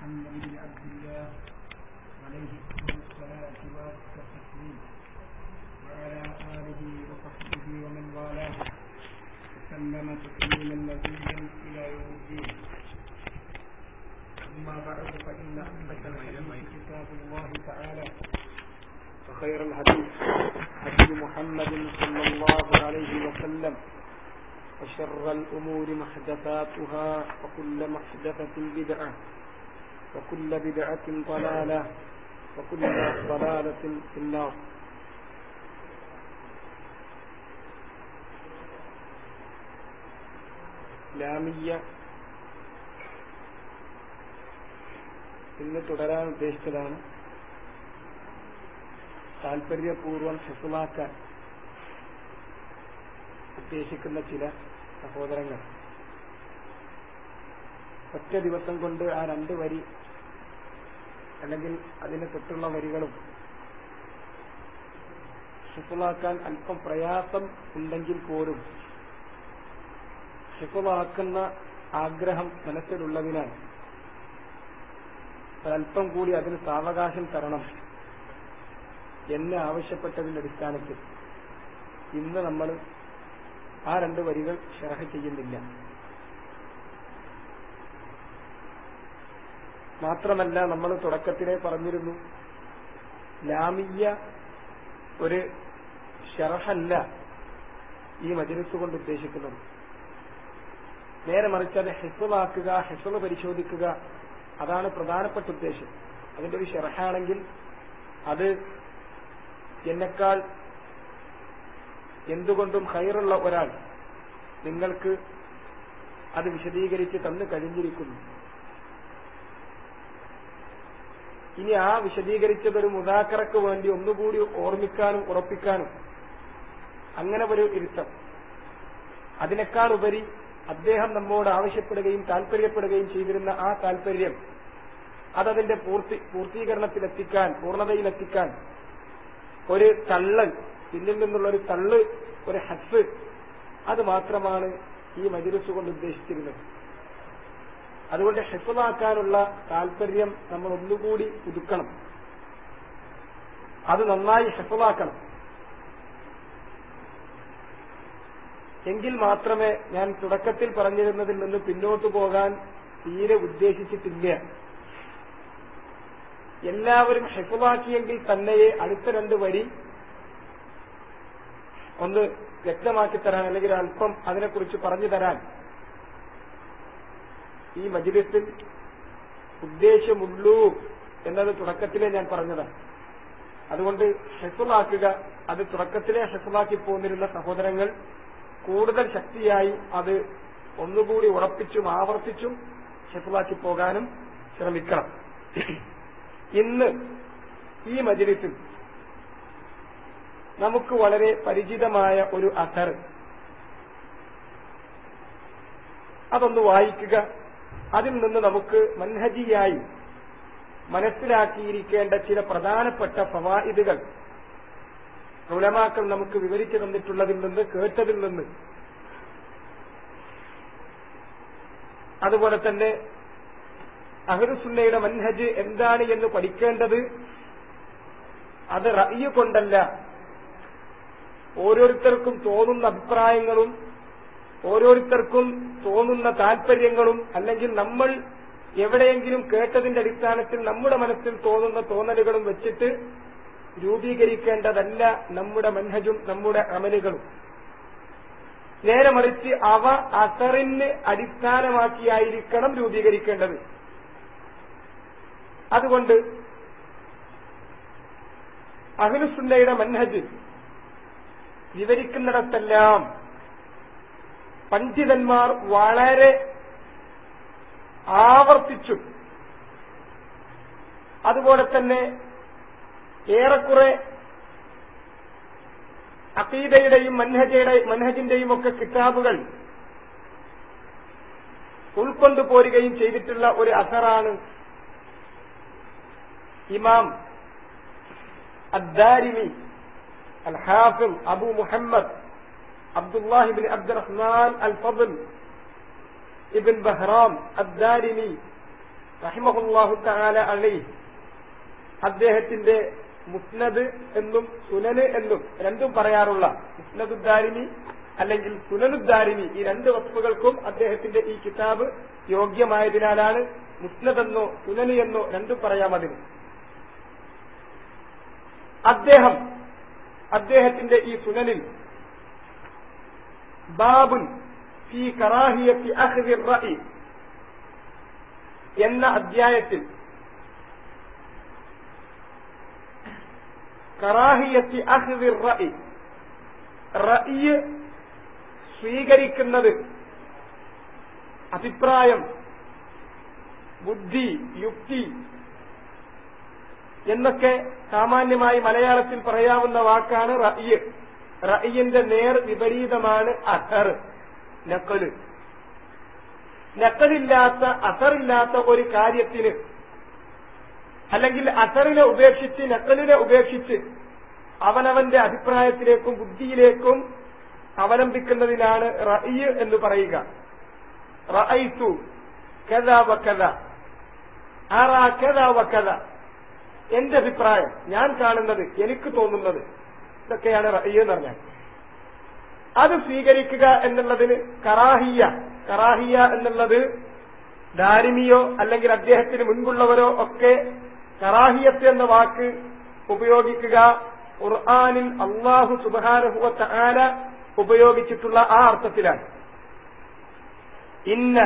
محمد بن عبد الله عليه أفضل الصلاة وأزكى التسليم وعلى آله وصحبه ومن والاه وسلم تسليما مزيدا إلى يوم الدين أما بعد فإن أثبت الحديث كتاب الله تعالى وخير الحديث حديث محمد صلى الله عليه وسلم وشر الأمور محدثاتها وكل محدثة بدعة وكل بدعة ضلالة وكل ضلالة في النار ലാമിയ ഇന്ന് തുടരാൻ ഉദ്ദേശിച്ചതാണ് താല്പര്യപൂർവം ഹെസുമാക്കാൻ ഉദ്ദേശിക്കുന്ന ചില സഹോദരങ്ങൾ ഒറ്റ ദിവസം കൊണ്ട് ആ രണ്ട് വരി അല്ലെങ്കിൽ അതിന് തൊട്ടുള്ള വരികളും ഹിഫുളാക്കാൻ അല്പം പ്രയാസം ഉണ്ടെങ്കിൽ പോലും ഹിഫുളാക്കുന്ന ആഗ്രഹം മനസ്സിലുള്ളതിനാൽ ഒരല്പം കൂടി അതിന് സാവകാശം തരണം എന്ന് ആവശ്യപ്പെട്ടതിന്റെ അടിസ്ഥാനത്തിൽ ഇന്ന് നമ്മൾ ആ രണ്ട് വരികൾ ഷെറഹ ചെയ്യുന്നില്ല മാത്രമല്ല നമ്മൾ തുടക്കത്തിലെ പറഞ്ഞിരുന്നു ലാമിയ ഒരു ഷെറഹല്ല ഈ മജലിസ് കൊണ്ട് ഉദ്ദേശിക്കുന്നത് നേരെ മറിച്ച് അത് ഹെസലാക്കുക ഹെസല് പരിശോധിക്കുക അതാണ് പ്രധാനപ്പെട്ട ഉദ്ദേശം അതിന്റെ ഒരു ഷെറഹാണെങ്കിൽ അത് എന്നെക്കാൾ എന്തുകൊണ്ടും ഹൈറുള്ള ഒരാൾ നിങ്ങൾക്ക് അത് വിശദീകരിച്ച് തന്നു കഴിഞ്ഞിരിക്കുന്നു ഇനി ആ വിശദീകരിച്ചത് ഒരു മുതാക്കറക്ക് വേണ്ടി ഒന്നുകൂടി ഓർമ്മിക്കാനും ഉറപ്പിക്കാനും അങ്ങനെ ഒരു ഇരുത്തം അതിനേക്കാൾ ഉപരി അദ്ദേഹം നമ്മോട് ആവശ്യപ്പെടുകയും താല്പര്യപ്പെടുകയും ചെയ്തിരുന്ന ആ താല്പര്യം അതതിന്റെ പൂർത്തി പൂർത്തീകരണത്തിലെത്തിക്കാൻ പൂർണ്ണതയിലെത്തിക്കാൻ ഒരു തള്ളൽ പിന്നിൽ നിന്നുള്ള ഒരു തള്ള് ഒരു ഹസ് അത് മാത്രമാണ് ഈ മജിലിസ് കൊണ്ട് ഉദ്ദേശിച്ചിരുന്നത് അതുകൊണ്ട് ഹെഫുമാക്കാനുള്ള താല്പര്യം നമ്മൾ ഒന്നുകൂടി പുതുക്കണം അത് നന്നായി ഹെഫുമാക്കണം എങ്കിൽ മാത്രമേ ഞാൻ തുടക്കത്തിൽ പറഞ്ഞിരുന്നതിൽ നിന്ന് പിന്നോട്ടു പോകാൻ തീരെ ഉദ്ദേശിച്ചിട്ടില്ല എല്ലാവരും ഹെഫുമാക്കിയെങ്കിൽ തന്നെയെ അടുത്ത രണ്ട് വരി ഒന്ന് വ്യക്തമാക്കി തരാൻ അല്ലെങ്കിൽ അല്പം അതിനെക്കുറിച്ച് പറഞ്ഞു തരാൻ ഈ മജിലിസിൽ ഉദ്ദേശമുള്ളൂ എന്നത് തുടക്കത്തിലെ ഞാൻ പറഞ്ഞതാണ് അതുകൊണ്ട് ഹെസുലാക്കുക അത് തുടക്കത്തിലെ ഹെസുലാക്കി പോന്നിരുന്ന സഹോദരങ്ങൾ കൂടുതൽ ശക്തിയായി അത് ഒന്നുകൂടി ഉറപ്പിച്ചും ആവർത്തിച്ചും ഹെസുലാക്കി പോകാനും ശ്രമിക്കണം ഇന്ന് ഈ മജിലിസിൽ നമുക്ക് വളരെ പരിചിതമായ ഒരു അസർ അതൊന്ന് വായിക്കുക അതിൽ നിന്ന് നമുക്ക് മൻഹജിയായി മനസ്സിലാക്കിയിരിക്കേണ്ട ചില പ്രധാനപ്പെട്ട ഫവായിദുകൾ ഉലമാക്കൾ നമുക്ക് വിവരിച്ചു തന്നിട്ടുള്ളതിൽ നിന്ന് കേട്ടതിൽ നിന്ന് അതുപോലെ തന്നെ അഹ്റുസുന്നയുടെ മൻഹജ് എന്താണ് എന്ന് പഠിക്കേണ്ടത് അത് റയ്യ് കൊണ്ടല്ല ഓരോരുത്തർക്കും തോന്നുന്ന അഭിപ്രായങ്ങളും ഓരോരുത്തർക്കും തോന്നുന്ന താല്പര്യങ്ങളും അല്ലെങ്കിൽ നമ്മൾ എവിടെയെങ്കിലും കേട്ടതിന്റെ അടിസ്ഥാനത്തിൽ നമ്മുടെ മനസ്സിൽ തോന്നുന്ന തോന്നലുകളും വെച്ചിട്ട് രൂപീകരിക്കേണ്ടതല്ല നമ്മുടെ മൻഹജും നമ്മുടെ അമലുകളും നേരെ മറിച്ച് അവ അസറിന് അടിസ്ഥാനമാക്കിയായിരിക്കണം രൂപീകരിക്കേണ്ടത് അതുകൊണ്ട് അഖിലുസുന്നയുടെ മൻഹജ് വിവരിക്കുന്നിടത്തെല്ലാം പണ്ഡിതന്മാർ വളരെ ആവർത്തിച്ചു അതുപോലെ തന്നെ ഏറെക്കുറെ അക്കീദയുടെയും മൻഹജയുടെ മൻഹജിന്റെയും ഒക്കെ കിതാബുകൾ ഉൾക്കൊണ്ടു പോരുകയും ചെയ്തിട്ടുള്ള ഒരു അസറാണ് ഇമാം അദ്ദാരിമി അൽ ഹാഫിം അബു മുഹമ്മദ് അബ്ദുല്ലാഹി ബിൻ അബ്ദുറഹ്മാൻ അൽ ഫضൽ ഇബിൻ ബഹ്റാം അദ്ദാരിമി റഹിമഹുല്ലാഹു തആല അലൈഹി അദ്ദേഹത്തിന്റെ മുസ്നദ് എന്നും സുനന് എന്നും രണ്ടും പറയാറുള്ള മുസ്നദുദ്ദാരിനി അല്ലെങ്കിൽ സുനനുദ്ദാരിനി ഈ രണ്ട് വസ്തുക്കൾക്കും അദ്ദേഹത്തിന്റെ ഈ കിതാബ് യോഗ്യമായതിനാലാണ് മുസ്നദ് എന്നോ സുനന് എന്നോ രണ്ടും പറയാം അതിന് അദ്ദേഹം അദ്ദേഹത്തിന്റെ ഈ സുനനിൽ ബാബുൻ ഫി കറാഹിയത്തി അഹ്ദി റഅി എന്ന അധ്യായത്തിൽ കറാഹിയത്തി അഹ്ദി റഅി റഅി സ്വീകരിക്കുന്നത് അഭിപ്രായം ബുദ്ധി യുക്തി എന്നൊക്കെ സാമാന്യമായി മലയാളത്തിൽ പറയാവുന്ന വാക്കാണ് റഅ്യ് റഅയ്യന്റെ നേർ വിപരീതമാണ് അസർ നക്കല് നക്കലില്ലാത്ത അസറില്ലാത്ത ഒരു കാര്യത്തിന് അല്ലെങ്കിൽ അസറിനെ ഉപേക്ഷിച്ച് നക്കലിനെ ഉപേക്ഷിച്ച് അവനവന്റെ അഭിപ്രായത്തിലേക്കും ബുദ്ധിയിലേക്കും അവലംബിക്കുന്നതിനാണ് റഅയ്യ് എന്ന് പറയുക റഅയ്തു കഥ വക്കഥ ആറാ കഥ വക്കഥ എന്റെ അഭിപ്രായം ഞാൻ കാണുന്നത് എനിക്ക് തോന്നുന്നത് ഇതൊക്കെയാണ് റഅയ്യ് എന്ന് പറഞ്ഞാൽ അത് സ്വീകരിക്കുക എന്നുള്ളതിന് കറാഹിയ കറാഹിയ എന്നുള്ളത് ദാരിമിയോ അല്ലെങ്കിൽ അദ്ദേഹത്തിന് മുൻപുള്ളവരോ ഒക്കെ കറാഹിയത്ത് എന്ന വാക്ക് ഉപയോഗിക്കുക ഖുർആാനിൽ അള്ളാഹു സുബാനുഭവത്തെ ആല ഉപയോഗിച്ചിട്ടുള്ള ആ അർത്ഥത്തിലാണ് ഇന്ന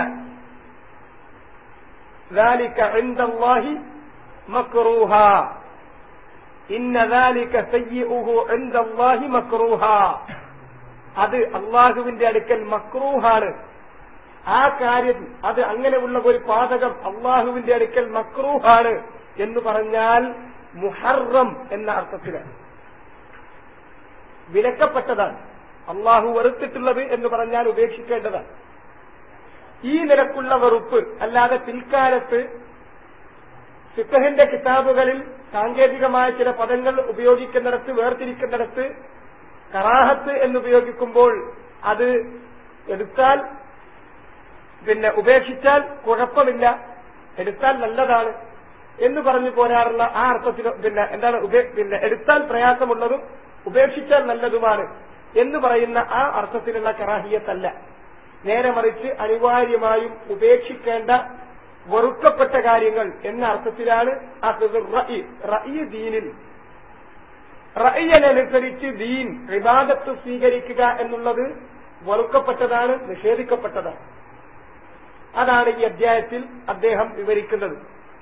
ذلك عند الله مكروها إن ذلك سيئه عند الله مكروها അത് അള്ളാഹുവിന്റെ അടുക്കൽ മക്രൂഹാണ് ആ കാര്യം അത് അങ്ങനെയുള്ള ഒരു പാതകം അള്ളാഹുവിന്റെ അടുക്കൽ മക്രൂഹാണ് എന്ന് പറഞ്ഞാൽ മുഹറം എന്ന അർത്ഥത്തിലാണ് വിലക്കപ്പെട്ടതാണ് അള്ളാഹു വെറുത്തിട്ടുള്ളത് എന്ന് പറഞ്ഞാൽ ഉപേക്ഷിക്കേണ്ടതാണ് ഈ നിലക്കുള്ള വെറുപ്പ് അല്ലാതെ പിൽക്കാലത്ത് ഫിഖഹിന്റെ കിതാബുകളിൽ സാങ്കേതികമായ ചില പദങ്ങൾ ഉപയോഗിക്കുന്നിടത്ത് വേർതിരിക്കുന്നിടത്ത് കറാഹത്ത് എന്നുപയോഗിക്കുമ്പോൾ അത് എടുത്താൽ പിന്നെ ഉപേക്ഷിച്ചാൽ കുഴപ്പമില്ല എടുത്താൽ നല്ലതാണ് എന്ന് പറഞ്ഞു പോരാറുള്ള ആ അർത്ഥത്തിൽ പിന്നെ എന്താണ് ഉപേ- പിന്നെ എടുത്താൽ പ്രയാസമുള്ളതും ഉപേക്ഷിച്ചാൽ നല്ലതുമാണ് എന്ന് പറയുന്ന ആ അർത്ഥത്തിലുള്ള കറാഹിയത്തല്ല നേരെ മറിച്ച് അനിവാര്യമായും ഉപേക്ഷിക്കേണ്ട വെറുക്കപ്പെട്ട കാര്യങ്ങൾ എന്ന അർത്ഥത്തിലാണ് അഹ്ദുർ റഅി. റഅി ദീനിൽ റഅയ്യനുസരിച്ച് ദീൻ വിവാദത്ത് സ്വീകരിക്കുക എന്നുള്ളത് വെറുക്കപ്പെട്ടതാണ് നിഷേധിക്കപ്പെട്ടതാണ് അതാണ് ഈ അധ്യായത്തിൽ അദ്ദേഹം വിവരിക്കുന്നത്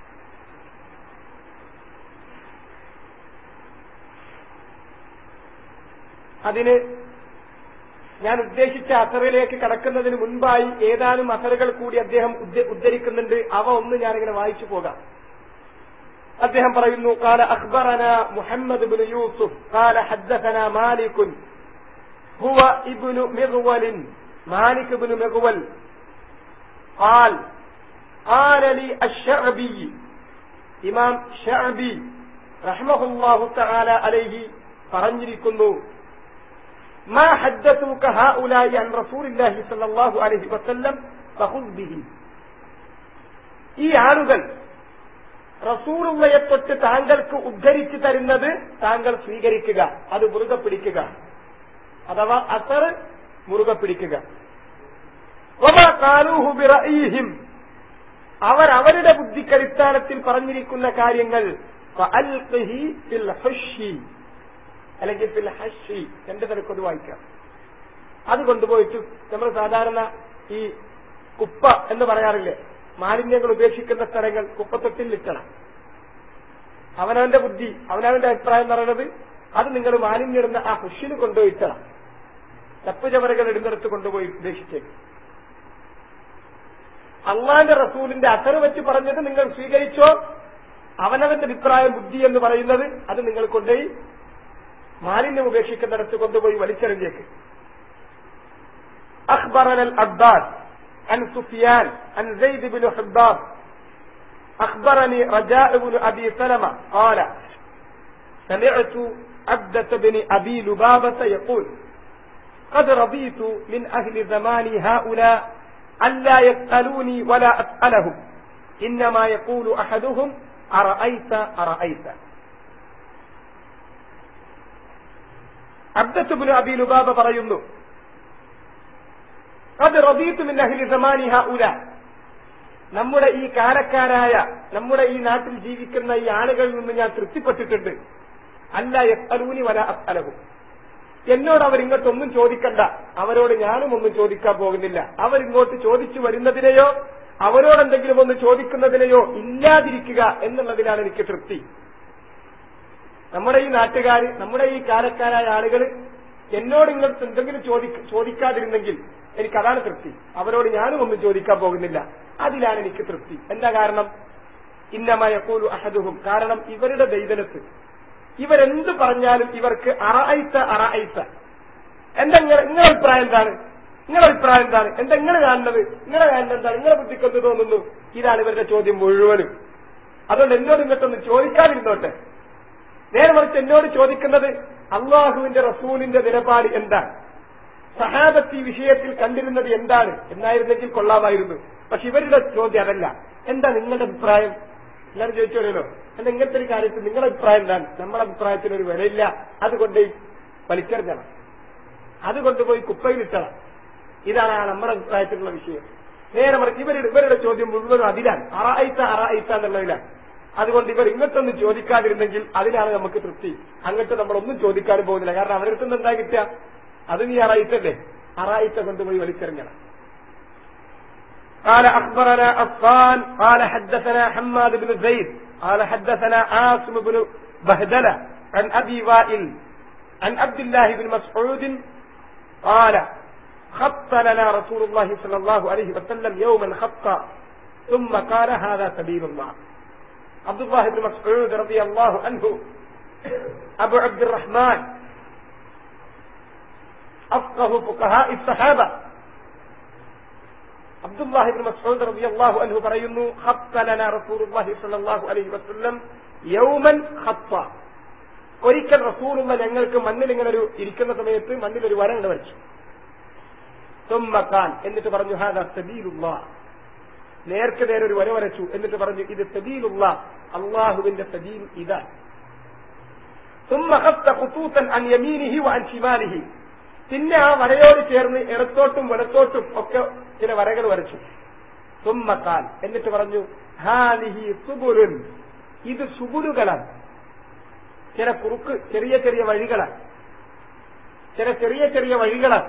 അതിന് ഞാൻ ഉദ്ദേശിച്ച അസറിലേക്ക് കടക്കുന്നതിന് മുൻപായി ഏതാനും അസറുകൾ കൂടി അദ്ദേഹം ഉദ്ധ- ഉദ്ധരിക്കുന്നുണ്ട് അവ ഒന്ന് ഞാനിങ്ങനെ വായിച്ചു പോകാം അദ്ദേഹം പറയുന്നു قال أخبرنا محمد بن يوسف قال حدثنا مالك هو ابن مغول مالك بن مغول قال قال لي الشعبي إمام شعبي رحمه الله تعالى عليه പറഞ്ഞിരിക്കുന്നു ما حدثوك هؤلاء عن رسول الله صلى الله عليه وسلم فخذ به ഈ ആളുകൾ റസൂലുള്ളയെ തൊട്ട് താങ്കൾക്ക് ഉദ്ധരിച്ചു തരുന്നത് താങ്കൾ സ്വീകരിക്കുക അത് മുറുകെ പിടിക്കുക അഥവാ അസർ മുറുകെ പിടിക്കുക വമാ ഖാലൂഹു ബിറഅയ്ഹിം അവർ അവരുടെ ബുദ്ധിക്കടിസ്ഥാനത്തിൽ പറഞ്ഞിരിക്കുന്ന കാര്യങ്ങൾ ഫഅൽഖിഹി ഫിൽ ഹുഷി അല്ലെങ്കിൽ ഫിൽ ഹഷി രണ്ട് നിലക്കൊത് വായിക്കാം അത് കൊണ്ടുപോയിട്ട് നമ്മൾ സാധാരണ ഈ കുപ്പ എന്ന് പറയാറില്ലേ മാലിന്യങ്ങൾ ഉപേക്ഷിക്കുന്ന സ്ഥലങ്ങൾ കുപ്പത്തൊട്ടിൽ ഇട്ടണം അവനവന്റെ ബുദ്ധി അവനവന്റെ അഭിപ്രായം എന്ന് പറയുന്നത് അത് നിങ്ങൾ മാലിന്യം ഇടുന്ന ആ ഹുഷിന് കൊണ്ടുപോയി ഇട്ടണം ചപ്പുചവറുകൾ ഇടുന്നിടത്ത് കൊണ്ടുപോയി ഉപേക്ഷിച്ചേക്കും അള്ളാന്റെ റസൂലിന്റെ അസറ് വെച്ച് പറഞ്ഞത് നിങ്ങൾ സ്വീകരിച്ചോ അവനവന്റെ അഭിപ്രായം ബുദ്ധി എന്ന് പറയുന്നത് അത് നിങ്ങൾ കൊണ്ടുപോയി മാലിന്യം ഉപേക്ഷിക്കുന്നിടത്ത് കൊണ്ടുപോയി വലിച്ചെറിഞ്ഞേക്ക് أخبرنا العباس عن سفيان عن زيد بن حباب أخبرني رجاء بن أبي سلمة قال سمعت عبدة بن أبي لبابة يقول قد رضيت من أهل زماني هؤلاء ألا يسألوني ولا أسألهم ഇന്നമായ കൂലു അഹദുഹും അറഅയ്ത അറഅയ്ത അബ്ദത്തുബിന് അബി ലുബാബ പറയുന്നു അത് റബീത്തു മിൻ അഹ്ലി സമാനി ഹഉല നമ്മുടെ ഈ കാലക്കാരായ നമ്മുടെ ഈ നാട്ടിൽ ജീവിക്കുന്ന ഈ ആളുകളിൽ നിന്ന് ഞാൻ തൃപ്തിപ്പെട്ടിട്ടുണ്ട് അല്ല യസ്അലൂനി വല അസ്അലഹും എന്നോട് അവരിങ്ങോട്ടൊന്നും ചോദിക്കണ്ട അവരോട് ഞാനും ഒന്നും ചോദിക്കാൻ പോകുന്നില്ല അവരിങ്ങോട്ട് ചോദിച്ചു വരുന്നതിനെയോ അവരോടെന്തെങ്കിലും ഒന്ന് ചോദിക്കുന്നതിനെയോ ഇല്ലാതിരിക്കുക എന്നുള്ളതിലാണ് എനിക്ക് തൃപ്തി നമ്മുടെ ഈ നാട്ടുകാർ നമ്മുടെ ഈ കാലക്കാരായ ആളുകൾ എന്നോട് ഇങ്ങോട്ട് എന്തെങ്കിലും ചോദിക്ക ചോദിക്കാതിരുന്നെങ്കിൽ എനിക്ക് അതാണ് തൃപ്തി അവരോട് ഞാനും ഒന്നും ചോദിക്കാൻ പോകുന്നില്ല അതിലാണ് എനിക്ക് തൃപ്തി എന്താ കാരണം ഇന്നമായ കൂലു അഹദുഹും കാരണം ഇവരുടെ ദൈവനത്ത് ഇവരെന്ത് പറഞ്ഞാലും ഇവർക്ക് അറഅയ്ത്ത അറഅയ്ത്ത എന്താ നിങ്ങളെ നിങ്ങളുടെ അഭിപ്രായം എന്താണ് നിങ്ങളുടെ അഭിപ്രായം എന്താണ് എന്താ നിങ്ങൾ കാണുന്നത് നിങ്ങളെ കാണുന്നത് എന്താണ് നിങ്ങളെ ബുദ്ധിക്ക് എന്ത് തോന്നുന്നു ഇതാണ് ഇവരുടെ ചോദ്യം മുഴുവനും അതുകൊണ്ട് എന്നോട് ഇങ്ങോട്ടൊന്ന് ചോദിക്കാതിരുന്നോട്ടെ നേരെ മറിച്ച് എന്നോട് ചോദിക്കുന്നത് അള്ളാഹുവിന്റെ റസൂലിന്റെ നിലപാട് എന്താണ് സഹാബത്ത് ഈ വിഷയത്തിൽ കണ്ടിരുന്നത് എന്താണ് എന്നായിരുന്നെങ്കിൽ കൊള്ളാമായിരുന്നു പക്ഷെ ഇവരുടെ ചോദ്യം അതല്ല എന്താ നിങ്ങളുടെ അഭിപ്രായം എല്ലാവരും ചോദിച്ചോളൂ എന്താ ഇങ്ങനത്തെ ഒരു കാര്യത്തിൽ നിങ്ങളുടെ അഭിപ്രായം എന്താണ് നമ്മുടെ അഭിപ്രായത്തിന് ഒരു വിലയില്ല അതുകൊണ്ട് വലിച്ചെറിഞ്ഞണം അത് കൊണ്ടുപോയി കുപ്പയിലിട്ടണം ഇതാണ് ആ നമ്മുടെ അഭിപ്രായത്തിലുള്ള വിഷയം നേരെ മറിച്ച് ഇവരുടെ ഇവരുടെ ചോദ്യം മുഴുവനും അതിലാണ് അറായിത്ത അറായിത്ത എന്നുള്ളതിലാണ് അതുകൊണ്ട് ഇവർ ഇങ്ങോട്ടൊന്നും ചോദിക്കാതിരുന്നെങ്കിൽ അതിലാണ് നമുക്ക് തൃപ്തി അങ്ങോട്ട് നമ്മളൊന്നും ചോദിക്കാനും പോകുന്നില്ല കാരണം അവരുടെ അടുത്ത് എന്താ കിട്ടുക അത് നീ അറായിത്തല്ലേ അറായിത്ത കൊണ്ടുപോയി വലിച്ചെറിഞ്ഞണം قال أخبرنا أفان قال حدثنا حماد بن زيد قال حدثنا عاصم بن بهدلة عن أبي وائل عن عبد الله بن مسعود قال خط لنا رسول الله صلى الله عليه وسلم يوما خطا ثم قال هذا سبيل الله عبد الله بن مسعود رضي الله عنه أبو عبد الرحمن أفقه فقهاء الصحابة അബ്ദുല്ലാഹിബിൻ മസ്ഊദ് റളിയല്ലാഹു അൻഹു പറയുന്നു ഖത്തലന റസൂലുള്ളാഹി സ്വല്ലല്ലാഹു അലൈഹി വസല്ലം യൗമൻ ഖത്ത ഒരിക്കൽ റസൂലുള്ള ഞങ്ങൾക്ക് മണ്ണിൽ ഇങ്ങനെ ഒരു ഇരിക്കുന്ന സമയത്ത് മണ്ണിൽ ഒരു വര വരച്ചു തുമ്മക്കാൻ എന്നിട്ട് പറഞ്ഞു ഹാദ സബീലുള്ളാ നേർക്ക് നേരെ ഒരു വര വരച്ചു എന്നിട്ട് പറഞ്ഞു ഇത് സബീലുള്ള അള്ളാഹുവിന്റെ സബീൽ ഇതാണ് ثم خط خطوطا عن يمينه وعن شماله പിന്നെ ആ വരയോട് ചേർന്ന് ഇടത്തോട്ടും വലത്തോട്ടും ഒക്കെ ചില വരകൾ വരച്ചു തുമ്മക്കാൽ എന്നിട്ട് പറഞ്ഞു ഹാലിഹി സുബുരുൻ ഇത് സുബുരുകളാണ് ചില കുറുക്ക് ചെറിയ ചെറിയ വഴികളാണ് ചില ചെറിയ ചെറിയ വഴികളാണ്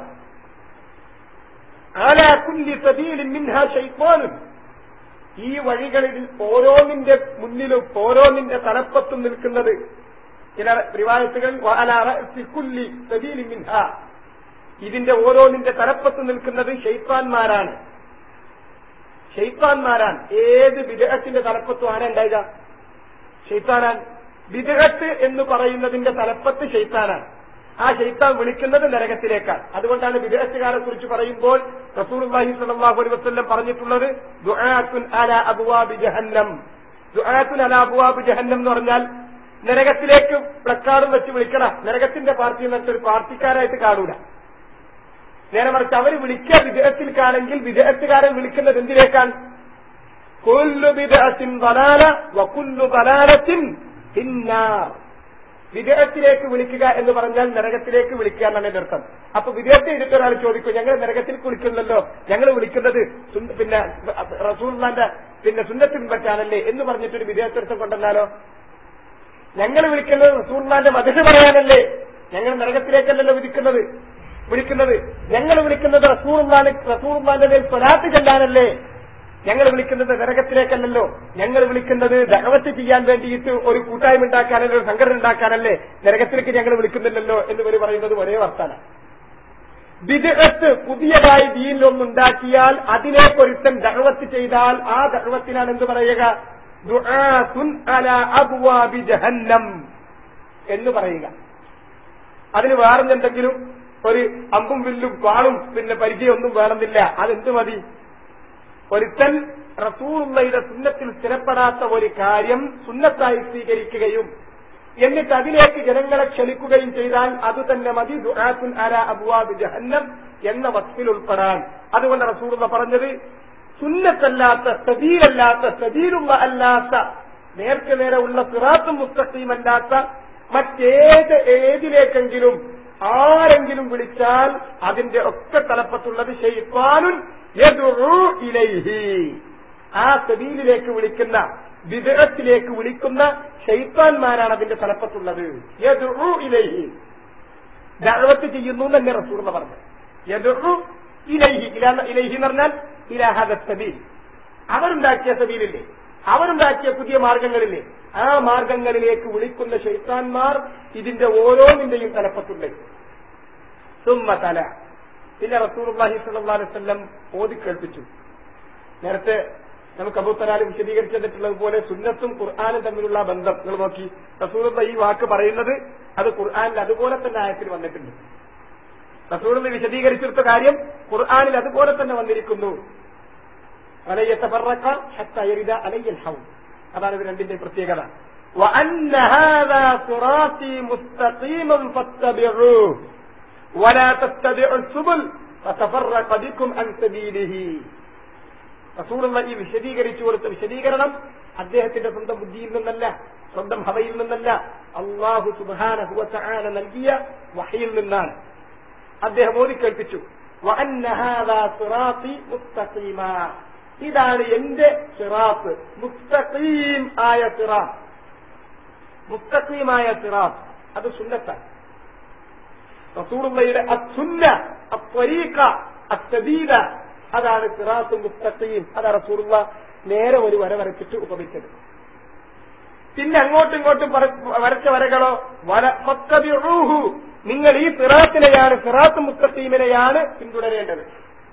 ആലാ കുല്ലി സബീലിൻ മിൻഹാ ശൈത്വാനും ഈ വഴികളിൽ ഓരോന്നിന്റെ മുന്നിലും ഓരോന്നിന്റെ തലപ്പത്തും നിൽക്കുന്നത് ചില റിവായത്തുകൾ കുല്ലി സബീലിൻ മിൻഹാ ഇതിന്റെ ഓരോന്നിന്റെ തലപ്പത്ത് നിൽക്കുന്നത് ഷെയ്ത്താൻമാരാണ് ഷെയ്ത്താൻമാരാണ് ഏത് വിദേഹത്തിന്റെ തലപ്പത്തും ആരാ ഉണ്ടാവുക ഷെയ്ത്താനാൻ വിദേഹത്ത് എന്ന് പറയുന്നതിന്റെ തലപ്പത്ത് ഷെയ്ത്താനാണ് ആ ഷെയ്ത്താൻ വിളിക്കുന്നത് നരകത്തിലേക്കാണ് അതുകൊണ്ടാണ് വിദേഹത്തുകാരെ കുറിച്ച് പറയുമ്പോൾ റസൂർഹി സലാഹു അലൈ വസ്ല്ലം പറഞ്ഞിട്ടുള്ളത് ദുആത്തുൻ അല അബുവാബി ജഹന്നം ദുആത്തുൻ അല അബുവാബ് ജഹന്നം എന്ന് പറഞ്ഞാൽ നരകത്തിലേക്ക് പ്ലക്കാർഡും വെച്ച് വിളിക്കണം നരകത്തിന്റെ പാർട്ടി എന്നിട്ട് ഒരു പാർട്ടിക്കാരായിട്ട് കാണൂല നേരെ മറിച്ച് അവർ വിളിക്കുക വിദേഹത്തിൽക്കാണെങ്കിൽ വിദേഹത്തുകാരൻ വിളിക്കുന്നത് എന്തിലേക്കാണ് കൊല്ലു വിദേഹത്തിൻ ബലാല വക്കുല്ലു ബലാലത്തിൻ പിന്നാർ വിദേഹത്തിലേക്ക് വിളിക്കുക എന്ന് പറഞ്ഞാൽ നരകത്തിലേക്ക് വിളിക്കുക എന്നാണ് എന്റെ അർത്ഥം അപ്പൊ വിദേഹത്തെ എടുത്ത ഒരാൾ ചോദിക്കും ഞങ്ങൾ നരകത്തിലേക്ക് വിളിക്കുന്നില്ലല്ലോ ഞങ്ങൾ വിളിക്കുന്നത് പിന്നെ റസൂൽമാന്റെ പിന്നെ സുന്നത്തിന് പറ്റാനല്ലേ എന്ന് പറഞ്ഞിട്ടൊരു വിദേഹത്തർത്ഥം കൊണ്ടെന്നാലോ ഞങ്ങൾ വിളിക്കുന്നത് റസൂൽമാന്റെ മധുര പറയാനല്ലേ ഞങ്ങൾ നരകത്തിലേക്കല്ലല്ലോ വിധിക്കുന്നത് വിളിക്കുന്നത് ഞങ്ങൾ വിളിക്കുന്നത് റസൂർമാൻ റസൂർമാന്റെ മേൽ സ്വലാത്ത് ചെല്ലാനല്ലേ ഞങ്ങൾ വിളിക്കുന്നത് നരകത്തിലേക്കല്ലല്ലോ ഞങ്ങൾ വിളിക്കുന്നത് ദഹവത്ത് ചെയ്യാൻ വേണ്ടിയിട്ട് ഒരു കൂട്ടായ്മ ഉണ്ടാക്കാനല്ലേ ഒരു സംഘടന ഉണ്ടാക്കാനല്ലേ നരകത്തിലേക്ക് ഞങ്ങൾ വിളിക്കുന്നില്ലല്ലോ എന്ന് ഇവർ പറയുന്നത് ഒരേ വർത്താന വിദഗത്ത് പുതിയതായി ദീനിലൊന്നുണ്ടാക്കിയാൽ അതിനെ പൊരുത്തൻ ദഹവത്ത് ചെയ്താൽ ആ ദഹവത്തിനാണ് എന്ത് പറയുക ജഹന്നം എന്ന് പറയുക അതിന് വേറെന്തെങ്കിലും ഒരു അമ്പും വില്ലും വാളും പിന്നെ പരിചയമൊന്നും വേണമെന്നില്ല അതെന്ത് മതി ഒരുത്തൻ റസൂറുള്ളയുടെ സുന്നത്തിൽ സ്ഥിരപ്പെടാത്ത ഒരു കാര്യം സുന്നത്തായി സ്വീകരിക്കുകയും എന്നിട്ട് അതിലേക്ക് ജനങ്ങളെ ക്ഷണിക്കുകയും ചെയ്താൽ അത് തന്നെ മതി ദുആത്തുൻ അല അബുവാബ് ജഹന്നം എന്ന വസ്തിൽ ഉൾപ്പെടാൻ അതുകൊണ്ട് റസൂറുള്ള പറഞ്ഞത് സുന്നത്തല്ലാത്ത സബീലല്ലാത്ത സബീലുള്ള അല്ലാത്ത നേർക്ക് നേരെ ഉള്ള സിറാത്തും മുസ്തഖീമല്ലാത്ത മറ്റേത് ഏതിലേക്കെങ്കിലും ആരെങ്കിലും വിളിച്ചാൽ അതിന്റെ ഒക്കെ തലപ്പത്തുള്ളത് ഷെയ്ത്താനുൻ യദ്ഉ ഇലൈഹി ആ സബീലിലേക്ക് വിളിക്കുന്ന വിദേഹത്തിലേക്ക് വിളിക്കുന്ന ഷെയ്ത്താൻമാരാണ് അതിന്റെ തലപ്പത്തുള്ളത് യദ്ഉ ഇലൈഹി ദഅവത്ത് ചെയ്യുന്നു എന്ന് തന്നെ റസൂർ പറഞ്ഞു യദ്ഉ ഇലൈഹി ഇലാ- ഇലൈഹി എന്ന് പറഞ്ഞാൽ ഇലാഹദ സബീൽ അവരുണ്ടാക്കിയ സബീലില്ലേ അവരുണ്ടാക്കിയ പുതിയ മാർഗങ്ങളില്ലേ ആ മാർഗങ്ങളിലേക്ക് വിളിക്കുന്ന ഷെയ്ത്താൻമാർ ഇതിന്റെ ഓരോന്നിന്റെയും തലപ്പത്തുണ്ട് സുമ്മ തല പിന്നെ റസൂർഹി സല്ലല്ലാഹു അലൈഹി വസല്ലം ഓതി കേൾപ്പിച്ചു നേരത്തെ നമുക്ക് അബൂത്തലാല് വിശദീകരിച്ചു തന്നിട്ടുള്ളത് പോലെ സുന്നത്തും ഖുർആാനും തമ്മിലുള്ള ബന്ധം നിങ്ങൾ നോക്കി റസൂർ ഈ വാക്ക് പറയുന്നത് അത് ഖുർആാനിൽ അതുപോലെ തന്നെ ആയത്തിൽ വന്നിട്ടുണ്ട് റസൂർ വിശദീകരിച്ചെടുത്ത കാര്യം ഖുർആാനിൽ അതുപോലെ തന്നെ വന്നിരിക്കുന്നു അലയ്യത്തഫറക്ക ഹത്ത യരിദ അലയ്യൽ ഹൗ അതാണ് ഇത് രണ്ടിന്റെ പ്രത്യേകത وأن هذا صراطي مستقيما فاتبعوه ولا تتبعوا السبل فتفرق بكم عن سبيله റസൂലുള്ള ഈ വിശദീകരിച്ചു കൊടുത്ത വിശദീകരണം അദ്ദേഹത്തിന്റെ സ്വന്തം ബുദ്ധിയിൽ നിന്നല്ല സ്വന്തം ഹവയിൽ നിന്നല്ല അള്ളാഹു സുബാനഹുവല നൽകിയ വഹയിൽ നിന്നാണ് അദ്ദേഹം ഓതി കേൾപ്പിച്ചു وأن هذا صراطي مستقيما ഇതാണ് എന്റെ സിറാത്ത് മുസ്തഖീം ആയ സിറാത്ത് മുസ്തഖീമായ സിറാത്ത് അത് സുന്നത്താണ് റസൂറുള്ളയുടെ അസുന്ന അത്വരീഖ അത്തബീല അതാണ് സിറാത്ത് മുസ്തഖീം അതാണ് റസൂറുള്ള നേരെ ഒരു വര വരച്ചിട്ട് ഉപമിച്ചത് പിന്നെ അങ്ങോട്ടും ഇങ്ങോട്ടും വര- വരച്ച വരകളോ വര ഫത്തബിഊഹു. നിങ്ങൾ ഈ സിറാത്തിനെയാണ് സിറാത്ത് മുസ്തഖീമിനെയാണ് പിന്തുടരേണ്ടത്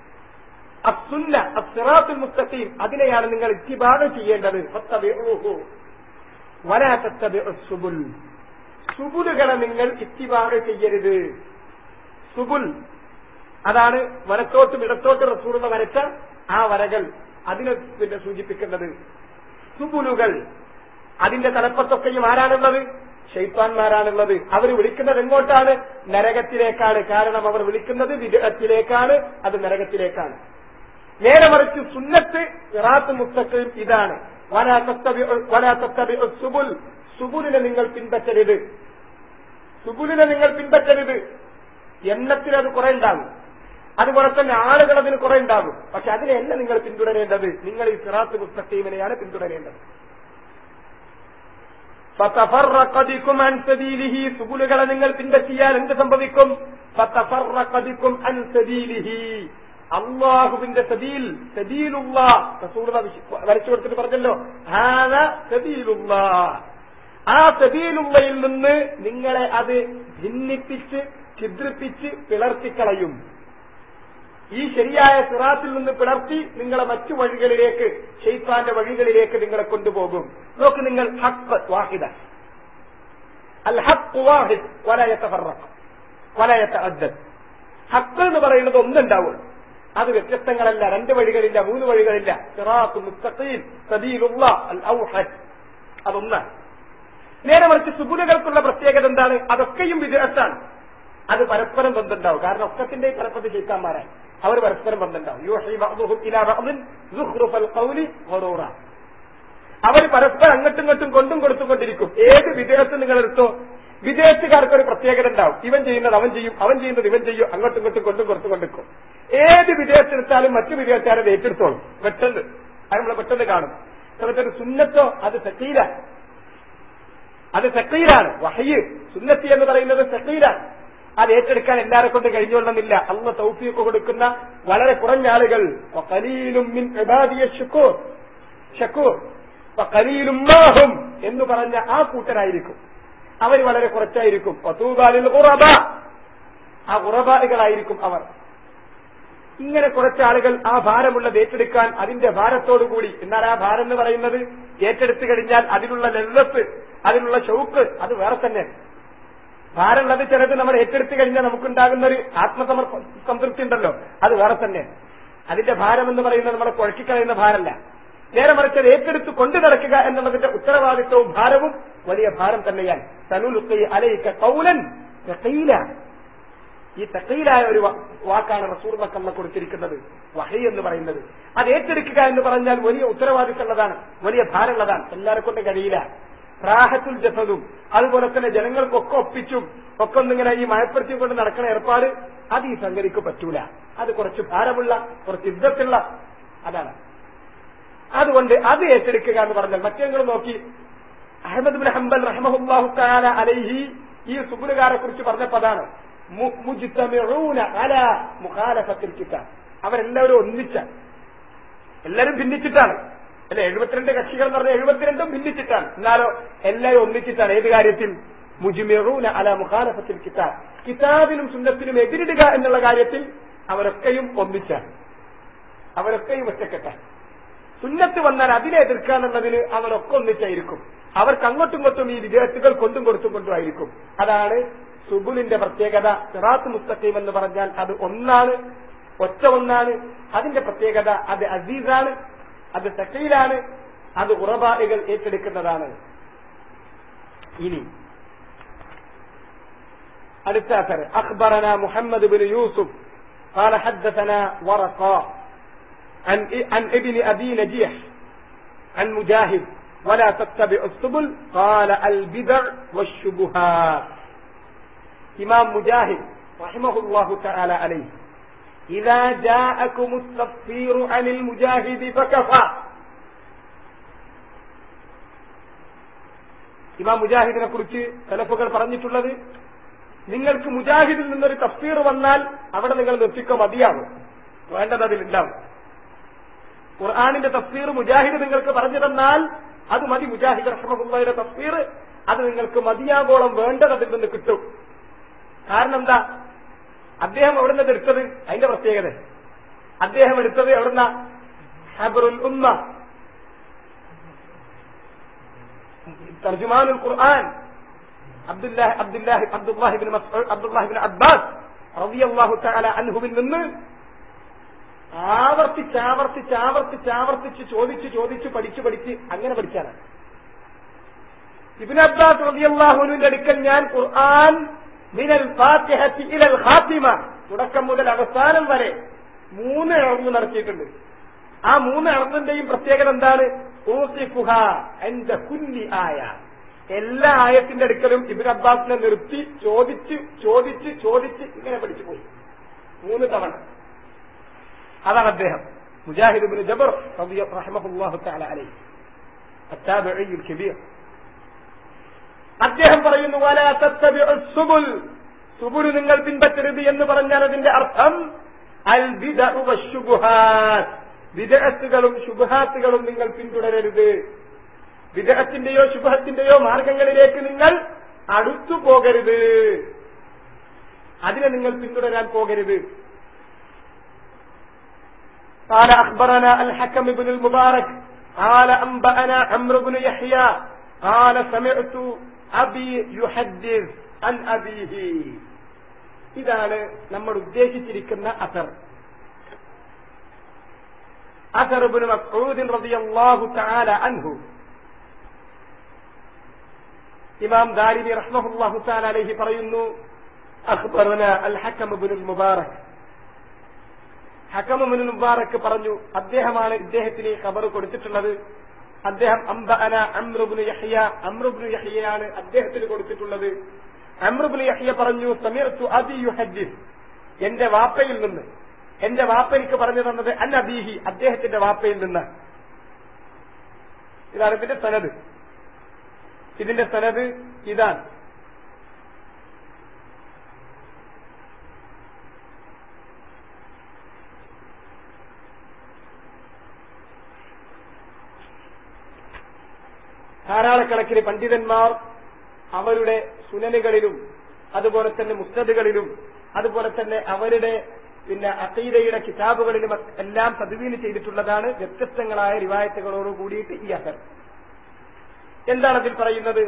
അസുന്ന അസിറാത്തുൽ മുസ്തഖീം അതിനെയാണ് നിങ്ങൾ ഇത്തിബാദ ചെയ്യേണ്ടത് ഫത്തബിഊഹു. വലാ തത്തബിഉ സുബുൽ സുബുലുകളെ നിങ്ങൾ ഇത്തിബാദ ചെയ്യരുത് സുബുൽ അതാണ് വലത്തോട്ടും ഇടത്തോട്ടും റസൂറുള്ള വരച്ച ആ വരകൾ അതിനെ പിന്നെ സൂചിപ്പിക്കുന്നത് സുബുലുകൾ അതിന്റെ തലപ്പത്തൊക്കെയും ആരാണുള്ളത് ഷെയ്ത്താൻമാരാണുള്ളത് അവർ വിളിക്കുന്നത് എങ്ങോട്ടാണ് നരകത്തിലേക്കാണ് കാരണം അവർ വിളിക്കുന്നത് വിഗ്രഹത്തിലേക്കാണ് അത് നരകത്തിലേക്കാണ് നേരെ മറിച്ച് സുന്നത്ത് ഇറാത്ത് മുത്തക്കും ഇതാണ് വലാ തത്തബിഉ- വലാ തത്തബിഉ സുബുൽ സുബുലിനെ നിങ്ങൾ പിൻപറ്റരുത് സുബുലിനെ നിങ്ങൾ പിൻപറ്റരുത് എണ്ണത്തിൽ അത് കുറെ ഉണ്ടാകും അതുപോലെ തന്നെ ആളുകൾ അതിന് കുറെ ഉണ്ടാകും പക്ഷെ അതിനെയല്ല നിങ്ങൾ പിന്തുടരേണ്ടത് നിങ്ങൾ ഈ സിറാത്ത് മുസ്തഖീമിനെയാണ് പിന്തുടരേണ്ടത് ഫതഫറഖ ബികും അൻ സബീലിഹി സുബുലുകളെ നിങ്ങൾ പിൻപറ്റിയാൽ എന്ത് സംഭവിക്കും ഫതഫറഖ ബികും അൻ സബീലിഹി അള്ളാഹുവിന്റെ സബീൽ സബീലുള്ള റസൂലുള്ളാ വിശ- വരച്ചു കൊടുത്തിട്ട് പറഞ്ഞല്ലോ ഹാദ സബീലുള്ള ആ സബീലുള്ളയിൽ നിന്ന് നിങ്ങളെ അത് ഭിന്നിപ്പിച്ച് ഛിദ്രിപ്പിച്ച് പിളർത്തിക്കളയും ഈ ശരിയായ സിറാത്തിൽ നിന്ന് പിളർത്തി നിങ്ങളെ മറ്റു വഴികളിലേക്ക് ഷെയ്ത്താന്റെ വഴികളിലേക്ക് നിങ്ങളെ കൊണ്ടുപോകും നോക്ക് നിങ്ങൾ ഹക്ക് വാഹിദ അൽ ഹക്ക് വാഹിദ് വലയത്ത ഫറഖ് വലയത്ത അദ്ദൻ ഹക്ക് എന്ന് പറയുന്നത് ഒന്നുണ്ടാവും അത് വ്യത്യസ്തങ്ങളല്ല രണ്ട് വഴികളില്ല മൂന്ന് വഴികളില്ല സിറാത്ത് മുസ്തഖീം സബീലുള്ള അൽ ഔഹദ് അതൊന്നാണ് നേരെ മറിച്ച് സുബുലുകൾക്കുള്ള പ്രത്യേകത എന്താണ് അതൊക്കെയും വിദേഹത്താണ് അത് പരസ്പരം ബന്ധമുണ്ടാവും കാരണം ഒക്കത്തിന്റെ തലപ്പത്ത് ചെയ്ത്താന്മാരായി അവർ പരസ്പരം ബന്ധമുണ്ടാവും യൂഹി ബഅ്ദുഹും ഇലാ ബഅ്ദിൻ സുഖ്റുഫൽ ഖൗലി ഗറൂറ അവർ പരസ്പരം അങ്ങോട്ടും ഇങ്ങോട്ടും കൊണ്ടും കൊടുത്തുകൊണ്ടിരിക്കും ഏത് വിദേശത്ത് നിങ്ങൾ എടുത്തോ വിദേശത്തുകാർക്ക് ഒരു പ്രത്യേകത ഉണ്ടാവും ഇവൻ ചെയ്യുന്നത് അവൻ ചെയ്യും അവൻ ചെയ്യുന്നത് ഇവൻ ചെയ്യും അങ്ങോട്ടും ഇങ്ങോട്ടും കൊണ്ടും കൊടുത്തുകൊണ്ടിരിക്കും ഏത് വിദേശത്തെടുത്താലും മറ്റു വിദേശക്കാരെ അത് ഏറ്റെടുത്തോളും പെട്ടെന്ന് അത് നമ്മൾ പെട്ടെന്ന് കാണും എന്നിട്ടൊരു സുന്നത്തോ അത് സക്കീല അത് സക്കീലാണ് വഹയ്യ് സുന്നത്തി എന്ന് പറയുന്നത് സക്കീലാണ് അത് ഏറ്റെടുക്കാൻ എല്ലാരെ കൊണ്ട് കഴിഞ്ഞുകൊള്ളുന്നില്ല അന്ന് തൗഫീഖ് കൊടുക്കുന്ന വളരെ കുറഞ്ഞ ആളുകൾ വഖലീലും മിൻ ഇബാദിയ ശുക്കൂർ ഷക്കൂർ കലീലും മാഹും എന്ന് പറഞ്ഞ ആ കൂട്ടരായിരിക്കും അവർ വളരെ കുറച്ചായിരിക്കും വതൂബാലിൽ ഉറബ ആ ഉറബാലുകളായിരിക്കും അവർ ഇങ്ങനെ കുറച്ച് ആളുകൾ ആ ഭാരമുള്ളത് ഏറ്റെടുക്കാൻ അതിന്റെ ഭാരത്തോടുകൂടി എന്നാൽ ആ ഭാരം എന്ന് പറയുന്നത് ഏറ്റെടുത്തു കഴിഞ്ഞാൽ അതിനുള്ള ലല്ലത്ത് അതിനുള്ള ഷൗക്ക് അത് വേറെ തന്നെ ഭാരമുള്ളത് ചിലത് നമ്മൾ ഏറ്റെടുത്തു കഴിഞ്ഞാൽ നമുക്കുണ്ടാകുന്ന ഒരു ആത്മസമർപ്പ സംതൃപ്തി ഉണ്ടല്ലോ അത് വേറെ തന്നെ അതിന്റെ ഭാരം എന്ന് പറയുന്നത് നമ്മളെ കുഴക്കിക്കളയുന്ന ഭാരമല്ല നേരെ മറിച്ച് അത് ഏറ്റെടുത്ത് കൊണ്ടു നടക്കുക എന്നുള്ളതിന്റെ ഉത്തരവാദിത്വവും ഭാരവും വലിയ ഭാരം തന്നെയാണ് തനുലുക്കൈ അലയിക്ക കൗലൻ ثقيلا. ഈ തക്കയിലായ ഒരു വാ- വാക്കാണ് റസൂർ മക്കമ്മ കൊടുത്തിരിക്കുന്നത് വഹി എന്ന് പറയുന്നത് അത് ഏറ്റെടുക്കുക എന്ന് പറഞ്ഞാൽ വലിയ ഉത്തരവാദിത്തമുള്ളതാണ് വലിയ ഭാരമുള്ളതാണ് എല്ലാരെ കൊണ്ട് കഴിയില്ല റാഹത്തുൽ ജസദും അതുപോലെ തന്നെ ജനങ്ങൾക്കൊക്കെ ഒപ്പിച്ചും ഒക്കെ ഒന്നിങ്ങനെ ഈ മഴപ്പെടുത്തി കൊണ്ട് നടക്കുന്ന ഏർപ്പാട് അത് ഈ സംഗതിക്ക് പറ്റൂല അത് കുറച്ച് ഭാരമുള്ള കുറച്ച് യുദ്ധത്തുള്ള അതാണ് അതുകൊണ്ട് അത് ഏറ്റെടുക്കുക എന്ന് പറഞ്ഞാൽ മറ്റേ നോക്കി അഹമ്മദ് ബിൻ ഹംബൽ റഹ്മഹുല്ലാഹു തആല അലൈഹി ഈ സുബുലുകാരെ കുറിച്ച് പറഞ്ഞപ്പോ അതാണ് മു- മുജ്തമിഊന അലാ മുഖാലഫത്തിൽ കിതാബ് അവരെല്ലാവരും ഒന്നിച്ച എല്ലാവരും ഭിന്നിച്ചിട്ടാണ് അല്ലെ എഴുപത്തിരണ്ട് കക്ഷികൾ എന്ന് പറഞ്ഞാൽ എഴുപത്തിരണ്ടും ഭിന്നിച്ചിട്ടാണ് എന്നാലോ എല്ലാവരും ഒന്നിച്ചിട്ടാണ് ഏത് കാര്യത്തിൽ മുജ്മിറൂന അല മുഖാലഫത്തിൽ കിതാബ് കിതാബിനും സുന്നത്തിനും എതിരിടുക എന്നുള്ള കാര്യത്തിൽ അവരൊക്കെയും ഒന്നിച്ചാണ് അവരൊക്കെയും ഒറ്റക്കെട്ടാണ് സുന്നത്ത് വന്നാൽ അതിനെ എതിർക്കുക എന്നുള്ളതിന് അവരൊക്കെ ഒന്നിച്ചായിരിക്കും അവർക്ക് അങ്ങോട്ടും ഇങ്ങോട്ടും ഈ വിദേഹത്തുകൾ കൊണ്ടും കൊടുത്തും കൊണ്ടും ആയിരിക്കും അതാണ് സുബുലിന്റെ പ്രത്യേകത സിറാത്ത് മുസ്തഖീം എന്ന് പറഞ്ഞാൽ അത് ഒന്നാണ് ഒറ്റ ഒന്നാണ് അതിന്റെ പ്രത്യേകത അത് അസീസാണ് അത് സക്കയിലാണ് അത് ഉറബായികൾ ഏറ്റെടുക്കുന്നതാണ് ഇനി അടുത്ത അസർ അഖ്ബറന മുഹമ്മദ് ബിൻ യൂസുഫ് قال حدثنا ورقا عن عن ابن ابي نجيح عن مجاهد ولا تتبع السبل قال البدع والشبهات إمام مجاهد رحمه الله تعالى عليه إذا جاءكم التفسير عن المجاهد فكفى ഇമാം മുജാഹിദിനെ കുറിച്ച് തലഫുകൾ പറഞ്ഞിട്ടുള്ളത് നിങ്ങൾക്ക് മുജാഹിദിൽ നിന്നൊരു തഫ്സീർ വന്നാൽ അവിടെ നിങ്ങൾ നിർത്തിക്കോ മതിയാവും വേണ്ടത് അതിലുണ്ടാവും ഖുർആാനിന്റെ തഫ്സീർ മുജാഹിദ് നിങ്ങൾക്ക് പറഞ്ഞു തന്നാൽ അത് മതി മുജാഹിദ് റഹ്മുള്ളയുടെ തഫ്സീർ അത് നിങ്ങൾക്ക് മതിയാകോളം വേണ്ടത് അതിൽ നിന്ന് കിട്ടും കാരണം എന്താ അദ്ദേഹം എവിടെ നിന്ന് എടുത്തത് അതിന്റെ പ്രത്യേകത അദ്ദേഹം എടുത്തത് എവിടുന്ന ഹബറുൽ ഉമ്മ തർജുമാനുൽ ഖുർആൻ അബ്ദുല്ലാഹി അബ്ദുല്ലാഹി അബ്ദുല്ലാഹിബിൻ മസ്ഊദ് അബ്ദുല്ലാഹിബിൻ അബ്ബാസ് റളിയല്ലാഹു തആല അൻഹുവിൽ നിന്ന് ആവർത്തിച്ച് ആവർത്തിച്ച് ആവർത്തിച്ച് ആവർത്തിച്ച് ചോദിച്ച് ചോദിച്ച് പഠിച്ച് പഠിച്ച് അങ്ങനെ പഠിച്ചാണ് ഇബിൻ അബ്ബാസ് റളിയല്ലാഹുവിന്റെ അടുക്കൽ ഞാൻ ഖുർആൻ മിനൽ ഫാത്തിഹത്തി ഇലൽ ഖാത്തിമ തുടക്കം മുതൽ അവസാനം വരെ മൂന്ന് ഇളവ് നടത്തിയിട്ടുണ്ട് ആ മൂന്ന് ഇളവിന്റെയും പ്രത്യേകത എന്താണ് ഊസിഫുഹ എന്റെ കുല്ലി ആയ എല്ലാ ആയത്തിന്റെ അടുക്കലും ഇബിൻ അബ്ബാസിനെ നിർത്തി ചോദിച്ച് ചോദിച്ച് ചോദിച്ച് ഇങ്ങനെ പഠിച്ചു പോയി മൂന്ന് തവണ അതാണ് അദ്ദേഹം മുജാഹിദ് ബിൻ ജബർ റഹ്മഹുല്ലാഹു തആല അലൈഹി അത്താബിഈൽ കബീർ അദ്ദേഹം പറയുന്നു വലാ തത്തബിഉ സുബുൽ സുബുൽ നിങ്ങൾ പിൻപറ്റരുത് എന്ന് പറഞ്ഞാൽ അതിന്റെ അർത്ഥം അൽ ബിദഉ വശുബുഹാത്ത് വിദഗ്ധത്തുകളും ശുഭഹാത്തുകളും നിങ്ങൾ പിന്തുടരരുത് വിദഗ്ധത്തിന്റെയോ ശുഭത്തിന്റെയോ മാർഗങ്ങളിലേക്ക് നിങ്ങൾ അടുത്തു പോകരുത് അതിനെ നിങ്ങൾ പിന്തുടരാൻ പോകരുത് قال أخبرنا الحكم بن المبارك قال أنبأنا عمرو بن يحيى قال سمعت أبي يحدث عن أبيه ഇതാണ് നമ്മൾ ഉദ്ദേശിച്ചിരിക്കുന്ന അസർ അസർ ബിൻ മസ്ഊദ് റളിയല്ലാഹു തആല അൻഹു ഇമാം ദാരിമി റഹ്മഹുല്ലാഹു തആല അലൈഹി പറയുന്നു അഖ്ബറന അൽ ഹക്കം ബിൻ മുബാറക് ഹക്കം ബിൻ മുബാറക് പറഞ്ഞു അദ്ദേഹമാണ് ഇദ്ദേഹത്തിന് ഈ ഖബർ കൊടുത്തിട്ടുള്ളത് അദ്ദേഹം അംബഅന അമ്രുബ്നു യഹ്യ അമ്രുബ്നു യഹ്യയാണ് അദ്ദേഹത്തിന് കൊടുത്തിട്ടുള്ളത് അമ്രുബ്നു യഹ്യ പറഞ്ഞു സമീർത്തു അബി യുഹദ്ദിസ് എന്റെ വാപ്പയിൽ നിന്ന് എന്റെ വാപ്പ എനിക്ക് പറഞ്ഞു തന്നത് അൻ അബീഹി അദ്ദേഹത്തിന്റെ വാപ്പയിൽ നിന്ന് ഇതാണ് ഇതിന്റെ സനത് ഇതിന്റെ സനത് ഇതാണ് ധാരാളക്കണക്കിന് പണ്ഡിതന്മാർ അവരുടെ സുനനുകളിലും അതുപോലെ തന്നെ മുസ്തദുകളിലും അതുപോലെ തന്നെ അവരുടെ പിന്നെ അസീദയുടെ കിതാബുകളിലും എല്ലാം തദ്വീന് ചെയ്തിട്ടുള്ളതാണ് വ്യത്യസ്തങ്ങളായ റിവായത്തുകളോട് കൂടിയിട്ട് ഈ അസർ എന്താണ് അതിൽ പറയുന്നത്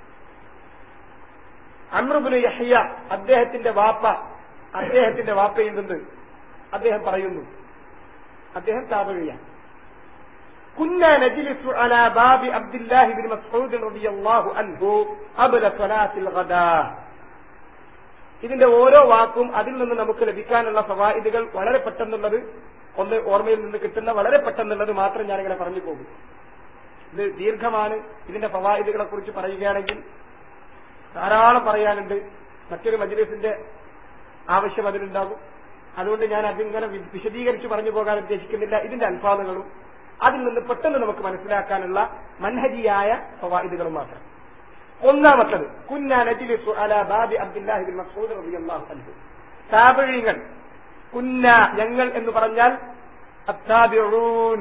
അമ്രുബുന് യഹ്യ അദ്ദേഹത്തിന്റെ വാപ്പ അദ്ദേഹത്തിന്റെ വാപ്പയിൽ നിന്ന് അദ്ദേഹം പറയുന്നു അദ്ദേഹം താപഴിയാണ് كنا نجلس على باب عبد الله بن مسعود رضي الله عنه قبل صلاة الغداء ഇതിന്റെ ഓരോ വാക്കും അതിൽ നിന്ന് നമുക്ക് ലഭിക്കാനുള്ള ഫവായിദുകൾ വളരെ പെട്ടെന്നുള്ളത് ഒന്ന് ഓർമ്മയിൽ നിന്ന് കിട്ടുന്ന വളരെ പെട്ടെന്നുള്ളത് മാത്രം ഞാനിങ്ങനെ പറഞ്ഞു പോകും ഇത് ദീർഘമാണ് ഇതിന്റെ ഫവായിദുകളെ കുറിച്ച് പറയുകയാണെങ്കിൽ ധാരാളം പറയാനുണ്ട് മറ്റൊരു മജ്ലിസിന്റെ ആവശ്യം അതിലുണ്ടാകും അതുകൊണ്ട് ഞാൻ അതിങ്ങനെ വി- വിശദീകരിച്ച് പറഞ്ഞു പോകാൻ ഉദ്ദേശിക്കുന്നില്ല ഇതിന്റെ അൽഫാദുകളും അതിൽ നിന്ന് പെട്ടെന്ന് നമുക്ക് മനസ്സിലാക്കാനുള്ള മൻഹജിയായ ഫവായിദുകളും മാത്രം ഒന്നാമത്തത് കുന്ന നജ്ലിസു അലാ ബാബി അബ്ദുല്ലാഹി ബിൻ മസ്ഊദ് റളിയല്ലാഹു അൻഹു താബിഈങ്ങൾ കുന്ന ഞങ്ങൾ എന്ന് പറഞ്ഞാൽ അത്താബിഊൻ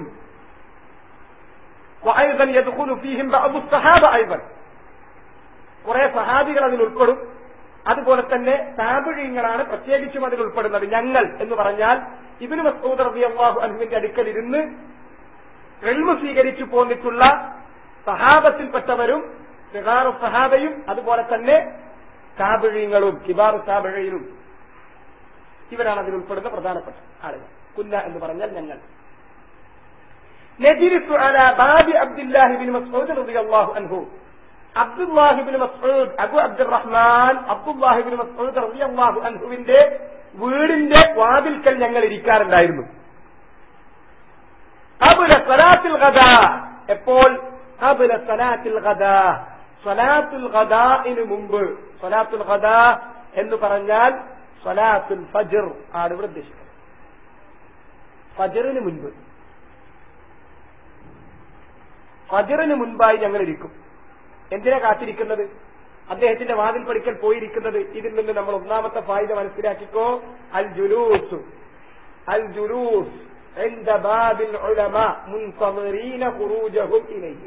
وأيضا يدخل فيهم بعض الصحابة أيضا കുറെ സഹാബികൾ അതിൽ ഉൾപ്പെടും അതുപോലെ തന്നെ താപിഴീങ്ങളാണ് പ്രത്യേകിച്ചും അതിൽ ഉൾപ്പെടുന്നത് ഞങ്ങൾ എന്ന് പറഞ്ഞാൽ ഇബിന് മസൂദ് റബി അള്ളാഹു അൻഹുവിന്റെ അടുക്കൽ ഇരുന്ന് എൽമു സ്വീകരിച്ചു പോന്നിട്ടുള്ള സഹാബത്തിൽപ്പെട്ടവരും സിഹാറു സഹാബയും അതുപോലെ തന്നെ താപിഴീങ്ങളും കിബാറു താപിഴയിലും ഇവരാണ് അതിൽ ഉൾപ്പെടുന്ന പ്രധാനപ്പെട്ട ആളുകൾ കുന്ന എന്ന് പറഞ്ഞാൽ ഞങ്ങൾ نجلس على باب عبد الله بن مسعود رضي الله عنه അബ്ദുല്ലാഹിബിൻ മസ്ഊദ് അബു അബ്ദുറഹ്മാൻ അബ്ദുല്ലാഹിബിൻ മസ്ഊദ് റളിയല്ലാഹു അൻഹുവിന്റെ വീടിന്റെ വാതിൽക്കൽ ഞങ്ങൾ ഇരിക്കാറുണ്ടായിരുന്നു അബുല സലാത്തിൽ ഗദാ എപ്പോൾ അബുല സലാത്തിൽ ഗദാ സ്വലാത്തുൽ ഗദാഇന് മുമ്പ് സ്വലാത്തുൽ ഗദാ എന്ന് പറഞ്ഞാൽ സ്വലാത്തുൽ ഫജ്ർ ആണ് ഇവിടെ ഉദ്ദേശിക്കുന്നത് ഫജ്റിന് മുൻപ് ഫജ്റിന് മുൻപായി ഞങ്ങൾ ഇരിക്കും എന്തിനാ കാത്തിരിക്കുന്നത് അദ്ദേഹത്തിന്റെ വാതിൽ പഠിക്കൽ പോയിരിക്കുന്നത് ഇതിൽ നിന്ന് നമ്മൾ ഒന്നാമത്തെ ഫായിദ മനസ്സിലാക്കിക്കോ അൽ ജുലൂസ് അൽ ജുലൂസ് عند باب العلماء منتظرين خروجهم إليه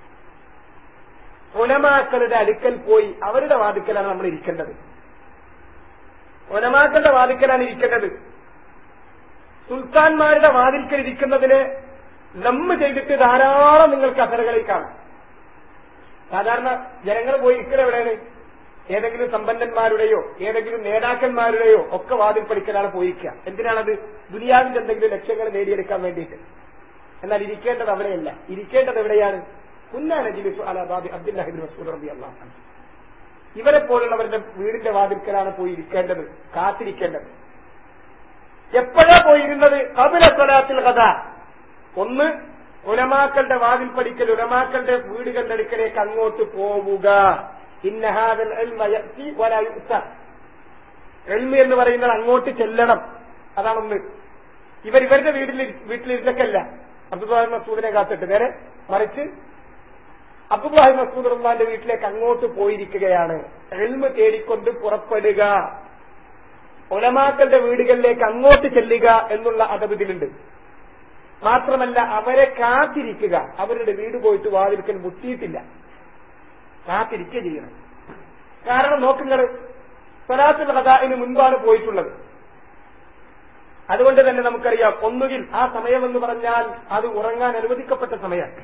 ഉലമാക്കളുടെ അടുക്കൽ പോയി അവരുടെ വാതിക്കലാണ് നമ്മൾ ഇരിക്കേണ്ടത് ഉലമാക്കളുടെ വാതിക്കലാണ് ഇരിക്കേണ്ടത് സുൽത്താൻമാരുടെ വാതിൽക്കൽ ഇരിക്കുന്നതിന് നമ്മ് ചെയ്തിട്ട് ധാരാളം നിങ്ങൾക്ക് അസറുകളിൽ കാണാം സാധാരണ ജനങ്ങൾ പോയി ഇരിക്കൽ എവിടെയാണ് ഏതെങ്കിലും സമ്പന്നന്മാരുടെയോ ഏതെങ്കിലും നേതാക്കന്മാരുടെയോ ഒക്കെ വാതിൽ പഠിക്കലാണ് പോയിരിക്കുക എന്തിനാണത് ദുനിയാവിന്റെ എന്തെങ്കിലും ലക്ഷ്യങ്ങൾ നേടിയെടുക്കാൻ വേണ്ടിയിട്ട് എന്നാൽ ഇരിക്കേണ്ടത് അവിടെയല്ല ഇരിക്കേണ്ടത് എവിടെയാണ് കുന്നാനജിലിസു അല ബാബി അബ്ദുല്ലാഹിബിൻ മസൂദ് റബി അള്ളാഹ് ഇവരെ പോലുള്ളവരുടെ വീടിന്റെ വാതിൽക്കലാണ് പോയി ഇരിക്കേണ്ടത് കാത്തിരിക്കേണ്ടത് എപ്പോഴാ പോയിരുന്നത് കപില സ്വലാത്തിൽ കഥ ഒന്ന് ഉലമാക്കളുടെ വാതിൽ പഠിക്കൽ ഉലമാക്കളുടെ വീടുകളുടെ അടുക്കലേക്ക് അങ്ങോട്ട് പോവുക ഇന്നഹാദൽ ഇൽമ യഅ്തി വലാ യുഅ്ത. ഇൽമ എന്ന് പറയുന്നത് അങ്ങോട്ട് ചെല്ലണം അതാണൊന്ന് ഇവർ ഇവരുടെ വീട്ടിൽ വീട്ടിലിരുന്നൊക്കെയല്ല അബ്ദുല്ലാഹി മസൂദിനെ കാത്തിട്ട് നേരെ മറിച്ച് അബ്ദുല്ലാഹി മസൂദ് റഹ്മാന്റെ വീട്ടിലേക്ക് അങ്ങോട്ട് പോയിരിക്കുകയാണ് എൽമ തേടിക്കൊണ്ട് പുറപ്പെടുക ഒലമാക്കളുടെ വീടുകളിലേക്ക് അങ്ങോട്ട് ചെല്ലുക എന്നുള്ള അതവ് ഇതിലുണ്ട് മാത്രമല്ല അവരെ കാത്തിരിക്കുക അവരുടെ വീട് പോയിട്ട് വാതിൽക്കൽ മുട്ടിയിട്ടില്ല കാത്തിരിക്കുക ചെയ്യണം കാരണം നോക്കുന്നത് സ്വലാത്തുൽ ഖദാഇന് മുൻപാണ് പോയിട്ടുള്ളത് അതുകൊണ്ട് തന്നെ നമുക്കറിയാം ഒന്നുകിൽ ആ സമയം എന്ന് പറഞ്ഞാൽ അത് ഉറങ്ങാൻ അനുവദിക്കപ്പെട്ട സമയമാണ്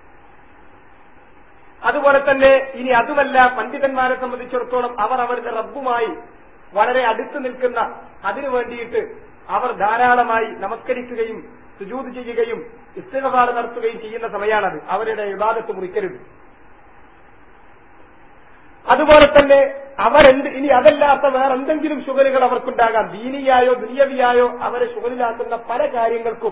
അതുപോലെ തന്നെ ഇനി അതുമല്ല പണ്ഡിതന്മാരെ സംബന്ധിച്ചിടത്തോളം അവർ അവരുടെ റബ്ബുമായി വളരെ അടുത്ത് നിൽക്കുന്ന അതിനു വേണ്ടിയിട്ട് അവർ ധാരാളമായി നമസ്കരിക്കുകയും സുജൂത് ചെയ്യുകയും ഇസ്തിഗഫാർ നടത്തുകയും ചെയ്യുന്ന സമയമാണത് അവരുടെ വിവാദത്ത് മുറിക്കരുത് അതുപോലെ തന്നെ അവരെന്ത് ഇനി അതല്ലാത്ത വേറെ എന്തെങ്കിലും ശുഗലുകൾ അവർക്കുണ്ടാകാം ദീനിയായോ ദുനിയവിയായോ അവരെ ശുഗലിലാക്കുന്ന പല കാര്യങ്ങൾക്കും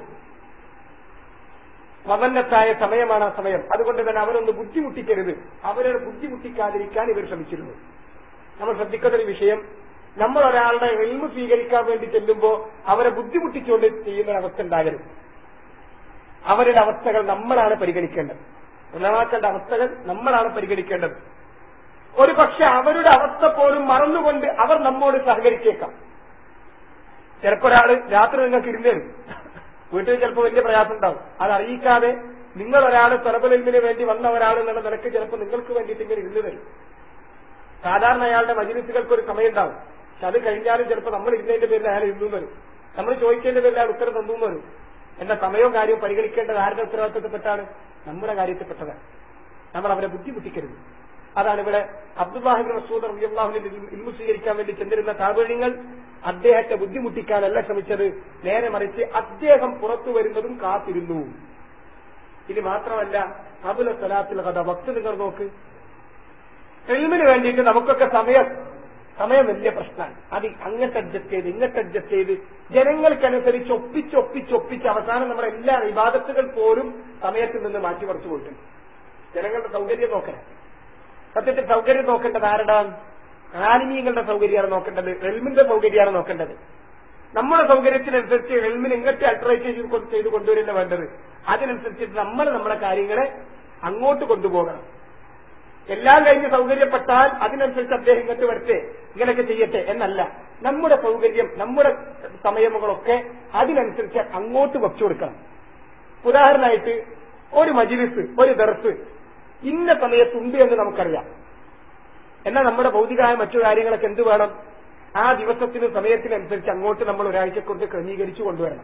മതന്നത്തായ സമയമാണ് ആ സമയം അതുകൊണ്ട് തന്നെ അവരൊന്ന് ബുദ്ധിമുട്ടിക്കരുത് അവരെ ബുദ്ധിമുട്ടിക്കാതിരിക്കാൻ ഇവർ ശ്രമിച്ചിരുന്നു നമ്മൾ ശ്രദ്ധിക്കുന്ന ഒരു വിഷയം നമ്മൾ ഒരാളുടെ എൽമ സ്വീകരിക്കാൻ വേണ്ടി ചെല്ലുമ്പോൾ അവരെ ബുദ്ധിമുട്ടിച്ചുകൊണ്ട് ചെയ്യുന്ന ഒരു അവസ്ഥ ഉണ്ടാകരുത് അവരുടെ അവസ്ഥകൾ നമ്മളാണ് പരിഗണിക്കേണ്ടത് ഉലമാക്കളുടെ അവസ്ഥകൾ നമ്മളാണ് പരിഗണിക്കേണ്ടത് ഒരു പക്ഷെ അവരുടെ അവസ്ഥ പോലും മറന്നുകൊണ്ട് അവർ നമ്മോട് സഹകരിച്ചേക്കാം ചിലപ്പോ ഒരാള് രാത്രി നിങ്ങൾക്ക് ഇരുന്ന് തരും വീട്ടിൽ ചിലപ്പോൾ വലിയ പ്രയാസം ഉണ്ടാവും അത് അറിയിക്കാതെ നിങ്ങൾ ഒരാൾ തെറബലിന് വേണ്ടി വന്ന ഒരാൾ എന്നുള്ള നിലക്ക് ചിലപ്പോൾ നിങ്ങൾക്ക് വേണ്ടിയിട്ട് ഇങ്ങനെ ഇരുന്ന് തരും സാധാരണ അയാളുടെ മജിലിസുകൾക്ക് ഒരു സമയം ഉണ്ടാവും പക്ഷെ അത് കഴിഞ്ഞാലും ചിലപ്പോൾ നമ്മൾ ഇരുന്നതിന്റെ പേരിൽ അയാൾ ഇരുന്നു വരും നമ്മൾ ചോദിച്ചതിന്റെ പേരിൽ അയാൾ ഉത്തരം തന്നു വരും എന്ന സമയവും കാര്യവും പരിഗണിക്കേണ്ടത് ആരുടെ ഉത്തരവാദിത്തപ്പെട്ടാണ് നമ്മുടെ കാര്യത്തിൽപ്പെട്ടതാണ് നമ്മൾ അവരെ ബുദ്ധിമുട്ടിക്കരുത് അതാണ് ഇവിടെ അബ്ദുല്ലാഹിബിൻ മസൂദ് റബിയുള്ളാഹുവിന്റെ ഇൽമു സ്വീകരിക്കാൻ വേണ്ടി ചെന്നിരുന്ന താപര്യങ്ങൾ അദ്ദേഹത്തെ ബുദ്ധിമുട്ടിക്കാനല്ല ശ്രമിച്ചത് നേരെ മറിച്ച് അദ്ദേഹം പുറത്തു വരുന്നതും കാത്തിരുന്നു ഇത് മാത്രമല്ല അബുല സലാത്തിൽ കഥ ഭക്തി നിങ്ങൾ നോക്ക് എൽമിന് വേണ്ടിയിട്ട് നമുക്കൊക്കെ സമയം സമയം വലിയ പ്രശ്നമാണ് അത് അങ്ങോട്ട് അഡ്ജസ്റ്റ് ചെയ്ത് ഇങ്ങോട്ട് അഡ്ജസ്റ്റ് ചെയ്ത് ജനങ്ങൾക്കനുസരിച്ച് ഒപ്പിച്ച് ഒപ്പിച്ച് ഒപ്പിച്ച് അവസാനം നമ്മുടെ എല്ലാ വിവാദത്തുകൾ പോലും സമയത്തിൽ നിന്ന് മാറ്റിമറിച്ചു പോയിട്ടുണ്ട് ജനങ്ങളുടെ സൗകര്യം നോക്കണം സത്യത്തിൽ സൗകര്യം നോക്കേണ്ടത് ആരുടെ ആലിമീങ്ങളുടെ സൗകര്യമാണ് നോക്കേണ്ടത് റെൽമിന്റെ സൗകര്യമാണ് നോക്കേണ്ടത് നമ്മുടെ സൗകര്യത്തിനനുസരിച്ച് റെൽമിന് എങ്ങോട്ട് അൾട്രേറ്റ് ചെയ്ത് കൊണ്ടുവരില്ല വേണ്ടത് അതിനനുസരിച്ച് നമ്മൾ നമ്മുടെ കാര്യങ്ങളെ അങ്ങോട്ട് കൊണ്ടുപോകണം എല്ലാം കഴിഞ്ഞ് സൗകര്യപ്പെട്ടാൽ അതിനനുസരിച്ച് അദ്ദേഹം ഇങ്ങോട്ട് വരട്ടെ ഇങ്ങനെയൊക്കെ ചെയ്യട്ടെ എന്നല്ല നമ്മുടെ സൗകര്യം നമ്മുടെ സമയങ്ങളൊക്കെ അതിനനുസരിച്ച് അങ്ങോട്ട് വച്ചു കൊടുക്കണം ഉദാഹരണമായിട്ട് ഒരു മജിലിസ് ഒരു ദർസ് ഇന്ന സമയത്തുണ്ട് എന്ന് നമുക്കറിയാം എന്നാൽ നമ്മുടെ ഭൗതികമായ മറ്റു കാര്യങ്ങളൊക്കെ എന്ത് വേണം ആ ദിവസത്തിന് സമയത്തിനനുസരിച്ച് അങ്ങോട്ട് നമ്മൾ ഒരാഴ്ച കൊണ്ട് ക്രമീകരിച്ചു കൊണ്ടുവരണം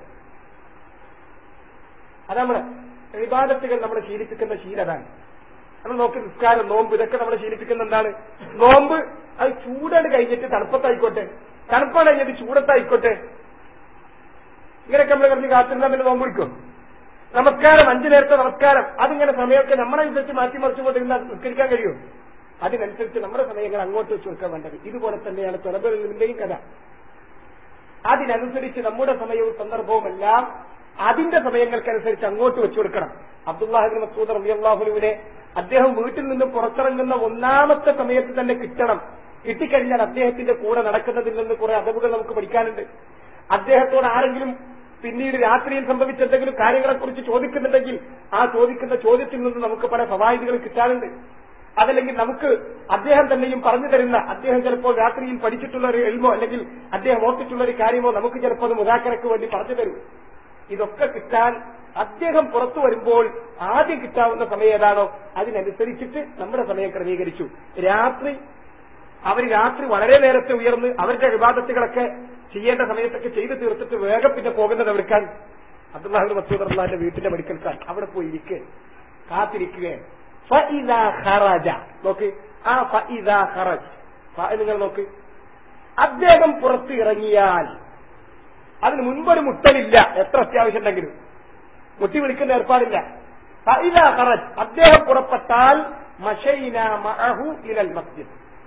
അത് നമ്മള് വിവാദത്തുകൾ നമ്മൾ ശീലിപ്പിക്കുന്ന ശീലതാണ് നമ്മൾ നോക്കി നിസ്കാരം നോമ്പ് ഇതൊക്കെ നമ്മൾ ശീലിപ്പിക്കുന്ന എന്താണ് നോമ്പ് അത് ചൂടാണ് കഴിഞ്ഞിട്ട് തണുപ്പത്തായിക്കോട്ടെ തണുപ്പാണ് കഴിഞ്ഞിട്ട് ചൂടത്തായിക്കോട്ടെ ഇങ്ങനെയൊക്കെ നമ്മൾ കിടന്ന് കാത്തിരുന്നാൽ പിന്നെ നോമ്പ് പിടിക്കും നമസ്കാരം അഞ്ചു നേരത്തെ നമസ്കാരം അതിങ്ങനെ സമയമൊക്കെ നമ്മളനുസരിച്ച് മാറ്റിമറിച്ചുകൊണ്ടിരുന്നാൽ നിസ്കരിക്കാൻ കഴിയും അതിനനുസരിച്ച് നമ്മുടെ സമയങ്ങൾ അങ്ങോട്ട് വെച്ച് കൊടുക്കാൻ വേണ്ടത് ഇതുപോലെ തന്നെയാണ് തൊലബലിന്റെയും കഥ അതിനനുസരിച്ച് നമ്മുടെ സമയവും സന്ദർഭവും എല്ലാം അതിന്റെ സമയങ്ങൾക്കനുസരിച്ച് അങ്ങോട്ട് വെച്ചു കൊടുക്കണം അബ്ദുല്ലാഹിബിൻ മസൂദ് റബിഅള്ളാഹുലുവിനെ അദ്ദേഹം വീട്ടിൽ നിന്നും പുറത്തിറങ്ങുന്ന ഒന്നാമത്തെ സമയത്ത് തന്നെ കിട്ടണം കിട്ടിക്കഴിഞ്ഞാൽ അദ്ദേഹത്തിന്റെ കൂടെ നടക്കുന്നതിൽ നിന്ന് കുറെ അതവുകൾ നമുക്ക് പഠിക്കാനുണ്ട് അദ്ദേഹത്തോട് ആരെങ്കിലും പിന്നീട് രാത്രിയിൽ സംഭവിച്ച എന്തെങ്കിലും കാര്യങ്ങളെക്കുറിച്ച് ചോദിക്കുന്നുണ്ടെങ്കിൽ ആ ചോദിക്കുന്ന ചോദ്യത്തിൽ നിന്ന് നമുക്ക് പല സവാഹിദികൾ കിട്ടാനുണ്ട് അതല്ലെങ്കിൽ നമുക്ക് അദ്ദേഹം തന്നെയും പറഞ്ഞു തരുന്ന അദ്ദേഹം ചിലപ്പോൾ രാത്രിയിൽ പഠിച്ചിട്ടുള്ള ഒരു എൽമോ അല്ലെങ്കിൽ അദ്ദേഹം ഓർത്തിട്ടുള്ള ഒരു കാര്യമോ നമുക്ക് ചിലപ്പോൾ അത് മുതാക്കരക്ക് വേണ്ടി പറഞ്ഞു തരും ഇതൊക്കെ കിട്ടാൻ അദ്ദേഹം പുറത്തു വരുമ്പോൾ ആദ്യം കിട്ടാവുന്ന സമയം ഏതാണോ അതിനനുസരിച്ചിട്ട് നമ്മുടെ സമയം ക്രമീകരിച്ചു രാത്രി അവർ രാത്രി വളരെ നേരത്തെ ഉയർന്ന് അവരുടെ വിവാദത്തുകളൊക്കെ ചെയ്യേണ്ട സമയത്തൊക്കെ ചെയ്തു തീർത്തിട്ട് വേഗം പിന്നെ പോകുന്നത് എവിടുക്കാൻ അബ്ദുല്ലാഹിബ് മസൂദ് അള്ളാന്റെ വീട്ടിന്റെ മെഡിക്കൽക്കാൻ അവിടെ പോയി ഇരിക്കുക കാത്തിരിക്കുകയാണ് ഫഇദാ ഖറജ നോക്ക് ആ ഫഇദാ ഖറജ് ഫ നിങ്ങൾ നോക്ക് അദ്ദേഹം പുറത്ത് ഇറങ്ങിയാൽ അതിന് മുൻപൊരു മുട്ടലില്ല എത്ര അത്യാവശ്യം ഉണ്ടെങ്കിലും മുട്ടി വിളിക്കുന്ന ഏർപ്പാടില്ല ഫഇദാ ഖറജ് അദ്ദേഹം പുറപ്പെട്ടാൽ മഷൈന മഅഹു ഇലൽ മസ്ജിദ്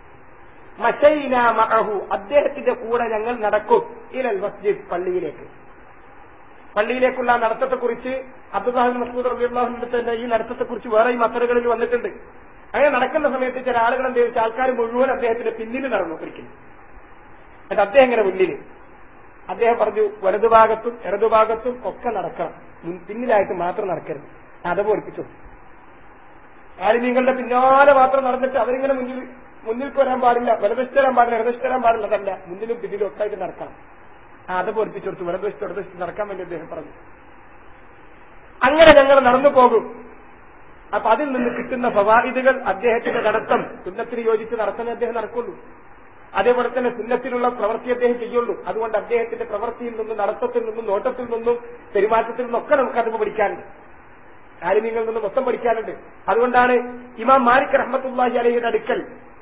മഷൈന മഅഹു അദ്ദേഹത്തിന്റെ കൂടെ ഞങ്ങൾ നടക്കും ഇലൽ മസ്ജിദ് പള്ളിയിലേക്ക് പള്ളിയിലേക്കുള്ള നടത്തത്തെക്കുറിച്ച് അബ്ദുല്ലാഹിബ് മസൂദ് റബിഅള്ളാഹുവിന്റെ തന്നെ ഈ നടത്തത്തെക്കുറിച്ച് വേറെയും അത്തറുകളിൽ വന്നിട്ടുണ്ട് അങ്ങനെ നടക്കുന്ന സമയത്ത് ചില ആളുകൾ എന്ത് ചോദിച്ചാൽ ആൾക്കാർ മുഴുവൻ അദ്ദേഹത്തിന്റെ പിന്നിൽ നടന്നു ഒരിക്കലും എന്നിട്ട് അദ്ദേഹം ഇങ്ങനെ മുന്നിൽ അദ്ദേഹം പറഞ്ഞു വലതുഭാഗത്തും ഇടതുഭാഗത്തും ഒക്കെ നടക്കണം മുൻ- പിന്നിലായിട്ട് മാത്രം നടക്കരുത് അതവ് ഒളിപ്പിച്ചു ആലിമീങ്ങളുടെ പിന്നാലെ മാത്രം നടന്നിട്ട് അവരിങ്ങനെ മുന്നിൽ മുന്നിൽക്ക് വരാൻ പാടില്ല വലതുവശത്ത് വരാൻ പാടില്ല ഇടതുവശത്ത് വരാൻ പാടില്ല അതല്ല മുന്നിലും പിന്നിലും ഒക്കെ ആയിട്ട് നടക്കണം ആ അത് പൊരിപ്പിച്ചു കൊടുത്തു വലതുവശത്ത് ഇടതുവശത്ത് നടക്കാൻ വേണ്ടി അദ്ദേഹം പറഞ്ഞു അങ്ങനെ ഞങ്ങൾ നടന്നു പോകും അപ്പൊ അതിൽ നിന്ന് കിട്ടുന്ന ഫവായിദുകൾ അദ്ദേഹത്തിന്റെ നടത്തം സുന്നത്തിന് യോജിച്ച് നടത്താൻ അദ്ദേഹം നടക്കുള്ളൂ അതേപോലെ തന്നെ സുന്നത്തിലുള്ള പ്രവൃത്തി അദ്ദേഹം ചെയ്യുള്ളൂ അതുകൊണ്ട് അദ്ദേഹത്തിന്റെ പ്രവൃത്തിയിൽ നിന്നും നടത്തത്തിൽ നിന്നും നോട്ടത്തിൽ നിന്നും പെരുമാറ്റത്തിൽ നിന്നൊക്കെ നമുക്ക് അത് പഠിക്കാനുണ്ട് ആലിമ്യങ്ങളിൽ നിന്ന് മൊത്തം പഠിക്കാനുണ്ട് അതുകൊണ്ടാണ് ഇമാം മാലിക് റഹ്മത്തുല്ലാഹി അലഹിയുടെ അടുക്കൽ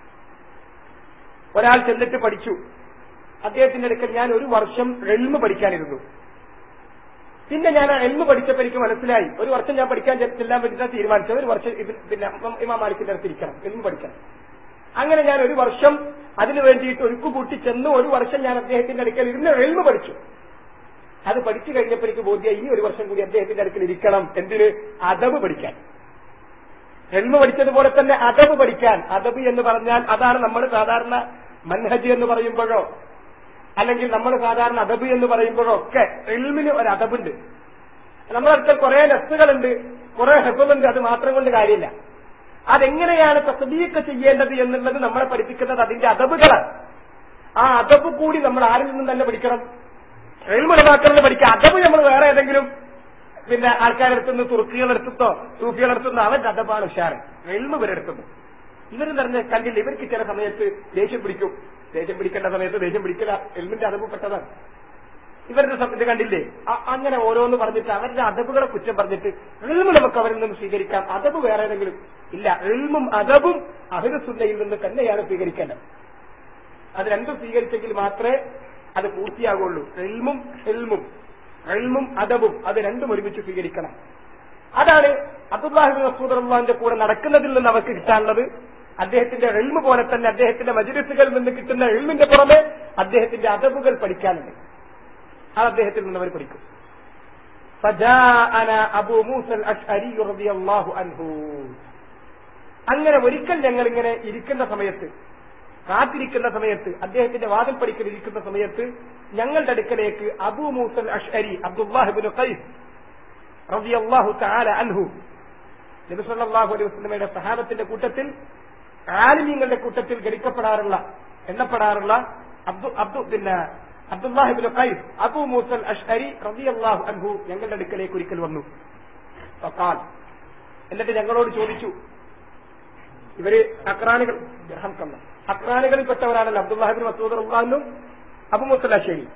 ഒരാൾ ചെന്നിട്ട് പഠിച്ചു അദ്ദേഹത്തിന്റെ അടുക്കൽ ഞാൻ ഒരു വർഷം എൽമ് പഠിക്കാനിരുന്നു പിന്നെ ഞാൻ ആ എൽമ് പഠിച്ചപ്പോൾ എനിക്ക് മനസ്സിലായി ഒരു വർഷം ഞാൻ പഠിക്കാൻ ചെ- ചെല്ലാൻ വേണ്ടിയിട്ടാണ് തീരുമാനിച്ചത് ഒരു വർഷം ഇത് പിന്നെ ഇമാം- ഇമാം മാലിക്കിന്റെ അടുത്ത് ഇരിക്കണം എൽമ് പഠിക്കണം അങ്ങനെ ഞാൻ ഒരു വർഷം അതിനു വേണ്ടിയിട്ട് ഒരുക്കു കൂട്ടി ചെന്ന് ഒരു വർഷം ഞാൻ അദ്ദേഹത്തിന്റെ അടുക്കൽ ഇരുന്ന് എൽമ് പഠിച്ചു അത് പഠിച്ചു കഴിഞ്ഞപ്പോൾ എനിക്ക് ബോധ്യമായി ഇനി ഒരു വർഷം കൂടി അദ്ദേഹത്തിന്റെ അടുക്കൽ ഇരിക്കണം എന്തിന് അതവ് പഠിക്കാൻ എൽമ പഠിച്ചതുപോലെ തന്നെ അതവ് പഠിക്കാൻ അതവ് എന്ന് പറഞ്ഞാൽ അതാണ് നമ്മൾ സാധാരണ മൻഹജ് എന്ന് പറയുമ്പോഴോ അല്ലെങ്കിൽ നമ്മൾ സാധാരണ അതബ് എന്ന് പറയുമ്പോഴോ ഒക്കെ എൽമിന് ഒരു അതബുണ്ട് നമ്മുടെ അടുത്ത് കുറെ ലെസ്സുകളുണ്ട് കുറെ ഹെബുണ്ട് അത് മാത്രം കൊണ്ട് കാര്യമില്ല അതെങ്ങനെയാണ് തസ്ബീക്ക് ചെയ്യേണ്ടത് എന്നുള്ളത് നമ്മളെ പഠിപ്പിക്കുന്നത് അതിന്റെ അതബുകളാണ് ആ അതബ് കൂടി നമ്മൾ ആരിൽ നിന്നും തന്നെ പഠിക്കണം എൽമുലമാക്കളിൽ പഠിക്കുക അതബ് നമ്മൾ വേറെ ഏതെങ്കിലും പിന്നെ ആൾക്കാരുടെ അടുത്തുനിന്ന് തുർക്കികളുടെ അടുത്തോ സൂഫികളുടെ അടുത്തുനിന്ന് അവന്റെ അതബാണ് ഉഷാറ് എൽമ ഇവരെടുത്തുന്നു ഇവർ നിറഞ്ഞ കണ്ടില്ല ഇവർക്ക് ചില സമയത്ത് ദേഷ്യം പിടിക്കും ദേഷ്യം പിടിക്കേണ്ട സമയത്ത് ദേഷ്യം പിടിക്കല എൽമിന്റെ അതബ് പെട്ടതാണ് ഇവരുടെ സം- ഇത് കണ്ടില്ലേ അ- അങ്ങനെ ഓരോന്ന് പറഞ്ഞിട്ട് അവരുടെ അതബുകളെ കുറ്റം പറഞ്ഞിട്ട് എൽമ് നമുക്ക് അവരിൽ നിന്ന് സ്വീകരിക്കാം അതബ് വേറെ ഏതെങ്കിലും ഇല്ല എൽമും അതബും അഹിരസുന്നയിൽ നിന്ന് തന്നെയാണ് സ്വീകരിക്കേണ്ടത് അത് രണ്ടും സ്വീകരിച്ചെങ്കിൽ മാത്രമേ അത് പൂർത്തിയാകുള്ളൂ എൽമും ഹെൽമും എൽമും അദബും അത് രണ്ടും ഒരുമിച്ച് സ്വീകരിക്കണം അതാണ് അബ്ദുല്ലാഹിബ് മസൂദ് റഹ്മാന്റെ കൂടെ നടക്കുന്നതിൽ നിന്ന് അവർക്ക് കിട്ടാനുള്ളത് അദ്ദേഹത്തിന്റെ എൽമ് പോലെ തന്നെ അദ്ദേഹത്തിന്റെ മജിലിസുകളിൽ നിന്ന് കിട്ടുന്ന എൽമിന്റെ പുറമെ അദ്ദേഹത്തിന്റെ അതവുകൾ പഠിക്കാനുണ്ട് അത് അദ്ദേഹത്തിൽ നിന്ന് അവർ പഠിക്കും فجاءنا അബൂ മൂസൽ അഷ്അരി റളിയല്ലാഹു അൻഹു അങ്ങനെ ഒരിക്കൽ ഞങ്ങൾ ഇങ്ങനെ ഇരിക്കുന്ന സമയത്ത് കാത്തിരിക്കുന്ന സമയത്ത് അദ്ദേഹത്തിന്റെ വാതിൽ പഠിക്കൽ ഇരിക്കുന്ന സമയത്ത് ഞങ്ങളുടെ അടുക്കലേക്ക് അബൂ മൂസൽ അഷ്അരി അബ്ദുല്ലാഹിബിൻ ഖൈസ് റളിയല്ലാഹു തആല അൻഹു നബി സല്ലല്ലാഹു അലൈഹി വസല്ലമയുടെ സഹാബത്തിന്റെ കൂട്ടത്തിൽ ആലിമീങ്ങളുടെ കൂട്ടത്തിൽ ഗണിക്കപ്പെടാറുള്ള എണ്ണപ്പെടാറുള്ള അബ്ദു അബ്ദു പിന്നെ അബ്ദുല്ലാഹിബിൻ ഖൈസ് അബൂ മൂസൽ അഷ്അരി റളിയല്ലാഹു അൻഹു ഞങ്ങളുടെ അടുക്കലേക്ക് ഒരിക്കൽ വന്നു ഫഖാൽ എന്നിട്ട് ഞങ്ങളോട് ചോദിച്ചു ഇവര് അക്രാനികൾ ഹംകല്ല അക്രാനികളിൽപ്പെട്ടവരാണല്ലോ അബ്ദുല്ലാഹിബിൻ മസൂദ് റഹ്മാനും അബു മുസൽ അഷേരി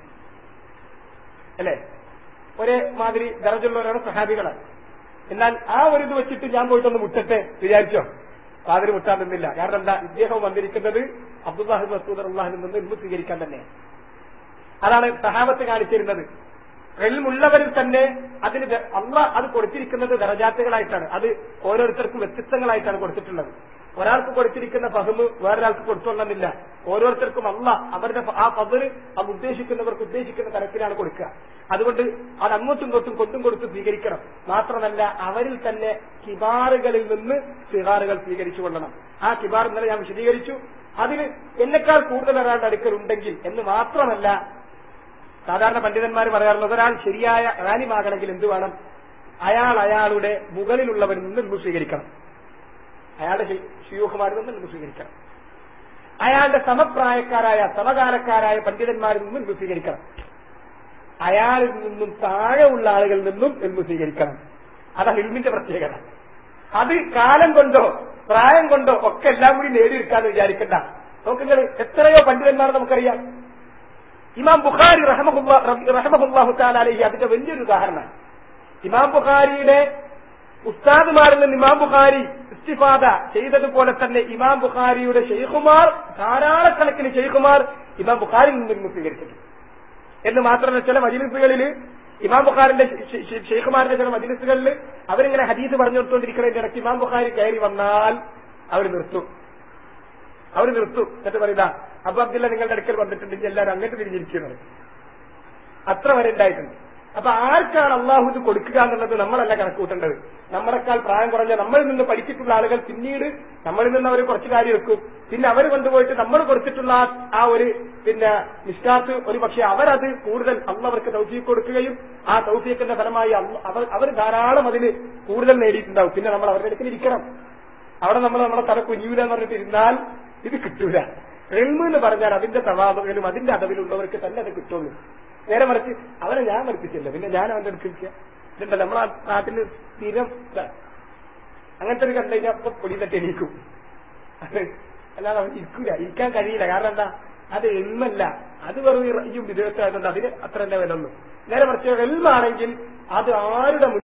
അല്ലെ ഒരേ മാതിരി ദറജുള്ളവരാണ് സഹാബികളാണ് എന്നാൽ ആ ഒരു ഇത് വെച്ചിട്ട് ഞാൻ പോയിട്ടൊന്ന് മുട്ടട്ടെ വിചാരിച്ചോ ഫാദർ മുട്ടാൻ നിന്നില്ല കാരണം എന്താ ഇദ്ദേഹം വന്നിരിക്കുന്നത് അബ്ദുല്ലാഹിബ് മസൂദ് അള്ളാഹിൽ നിന്ന് ഇൽമു സ്വീകരിക്കാൻ തന്നെ അതാണ് സഹാബത്ത് കാണിച്ചിരുന്നത് എൽമുള്ളവരിൽ തന്നെ അതിന് ദ- അള്ളാഹ് അത് കൊടുത്തിരിക്കുന്നത് ദറജാത്തുകളായിട്ടാണ് അത് ഓരോരുത്തർക്കും വ്യത്യസ്തങ്ങളായിട്ടാണ് കൊടുത്തിട്ടുള്ളത് ഒരാൾക്ക് കൊടുത്തിരിക്കുന്ന ഫഹമ് വേറൊരാൾക്ക് കൊടുത്തോളണമെന്നില്ല ഓരോരുത്തർക്കും അല്ല അവരുടെ ഫ- ആ ഫതില് അത് ഉദ്ദേശിക്കുന്നവർക്ക് ഉദ്ദേശിക്കുന്ന തരത്തിലാണ് കൊടുക്കുക അതുകൊണ്ട് അത് അങ്ങോട്ടും ഇങ്ങോട്ടും കൊണ്ടും കൊടുത്ത് സ്വീകരിക്കണം മാത്രമല്ല അവരിൽ തന്നെ കിബാറുകളിൽ നിന്ന് സിഹാറുകൾ സ്വീകരിച്ചു കൊള്ളണം ആ കിബാർ ഇന്നലെ ഞാൻ വിശദീകരിച്ചു അതിന് എന്നെക്കാൾ കൂടുതൽ ഒരാളുടെ അടുക്കൽ ഉണ്ടെങ്കിൽ എന്ന് മാത്രമല്ല സാധാരണ പണ്ഡിതന്മാർ പറയാറുള്ളത് ഒരാൾ ശരിയായ റാലിമാകണമെങ്കിൽ എന്ത് വേണം അയാൾ അയാളുടെ മുകളിലുള്ളവരിൽ നിന്ന് ഇൽമു സ്വീകരിക്കണം അയാളുടെ ഷിയൂഹുമാരിൽ നിന്ന് ഇൽമു സ്വീകരിക്കണം അയാളുടെ സമപ്രായക്കാരായ സമകാലക്കാരായ പണ്ഡിതന്മാരിൽ നിന്നും ഇൽമു സ്വീകരിക്കണം അയാളിൽ നിന്നും താഴെയുള്ള ആളുകളിൽ നിന്നും ഇൽമു സ്വീകരിക്കണം അതാണ് ഇൽമിന്റെ പ്രത്യേകത അത് കാലം കൊണ്ടോ പ്രായം കൊണ്ടോ ഒക്കെ എല്ലാം കൂടി നേടിയെടുക്കാന്ന് വിചാരിക്കണ്ട നോക്കുങ്ങൾ എത്രയോ പണ്ഡിതന്മാർ നമുക്കറിയാം ഇമാം ബുഖാരി റഹമഹുല്ലാഹു താലി അതിന്റെ വലിയൊരു ഉദാഹരണമാണ് ഇമാം ബുഖാരിയുടെ ഉസ്താദുമാരിൽ നിന്ന് ഇമാം ബുഖാരി ഇസ്തിഫാദ ചെയ്തതുപോലെ തന്നെ ഇമാം ബുഖാരിയുടെ ഷെയ്ഖുമാർ ധാരാളക്കണക്കിന് ഷെയ്ഖുമാർ ഇമാം ബുഖാരിൽ നിന്ന് സ്വീകരിച്ചിട്ടുണ്ട് എന്ന് മാത്രമല്ല ചില മജിലിസുകളിൽ ഇമാം ബുഖാറിന്റെ ഷെ- ഷെ- ഷെയ്ഖുമാരുടെ ചില മജിലിസുകളിൽ അവരിങ്ങനെ ഹദീസ് പറഞ്ഞു കൊടുത്തുകൊണ്ടിരിക്കുന്നതിന്റെ ഇടയ്ക്ക് ഇമാം ബുഖാരി കയറി വന്നാൽ അവർ നിർത്തും അവർ നിർത്തും എന്നിട്ട് പറയുക അബു അബ്ദുല്ല നിങ്ങളുടെ അടുക്കൽ വന്നിട്ടുണ്ടെങ്കിൽ എല്ലാവരും അങ്ങോട്ട് തിരിഞ്ഞിരിക്കുന്നത് അത്ര വരെ ഉണ്ടായിട്ടുണ്ട് അപ്പൊ ആർക്കാണ് അള്ളാഹു ഇത് കൊടുക്കുക എന്നുള്ളത് നമ്മളല്ല കണക്കൂട്ടേണ്ടത് നമ്മളെക്കാൾ പ്രായം കുറഞ്ഞ നമ്മളിൽ നിന്ന് പഠിച്ചിട്ടുള്ള ആളുകൾ പിന്നീട് നമ്മളിൽ നിന്ന് അവർ കുറച്ച് കാര്യം എടുക്കും പിന്നെ അവർ കൊണ്ടുപോയിട്ട് നമ്മൾ കൊടുത്തിട്ടുള്ള ആ- ആ ഒരു പിന്നെ നിഷ്ഠാത്ത് ഒരു പക്ഷെ അവരത് കൂടുതൽ അള്ളവർക്ക് തൗഫീഖ് കൊടുക്കുകയും ആ തൗഫീഖിന്റെ ഫലമായി അള്ള- അവർ അവർ ധാരാളം അതിന് കൂടുതൽ നേടിയിട്ടുണ്ടാവും പിന്നെ നമ്മൾ അവരുടെ അടുക്കൽ ഇരിക്കണം അവിടെ നമ്മൾ നമ്മളെ തല കുഞ്ഞൂല എന്ന് പറഞ്ഞിട്ട് ഇരുന്നാൽ ഇത് കിട്ടൂല എൽമ് എന്ന് പറഞ്ഞാൽ അതിന്റെ തവാബകളും അതിന്റെ അടവിലുള്ളവർക്ക് തന്നെ അത് കിട്ടുള്ളൂ നേരെ മറിച്ച് അവനെ ഞാൻ പഠിപ്പിച്ചില്ല പിന്നെ ഞാൻ അവന്റെ അടുത്ത് ഇരിക്കുക ഇതുണ്ടല്ലോ നമ്മളെ നാട്ടിൽ സ്ഥിരം ഇതാ. അങ്ങനത്തെ ഒരു കണ്ടു കഴിഞ്ഞാൽ അപ്പൊ പൊടി തട്ടി എണീക്കും അത് അല്ലാതെ അവൻ ഇരിക്കൂല ഇരിക്കാൻ കഴിയില്ല കാരണം എന്താ അത് എൽമല്ല അത് വെറും ഈ വിദേശമായതുകൊണ്ട് അതിന് അത്ര തന്നെ വില ഉള്ളൂ നേരെ മറിച്ച് എൽമാണെങ്കിൽ അത് ആരുടെ മുന്നിൽ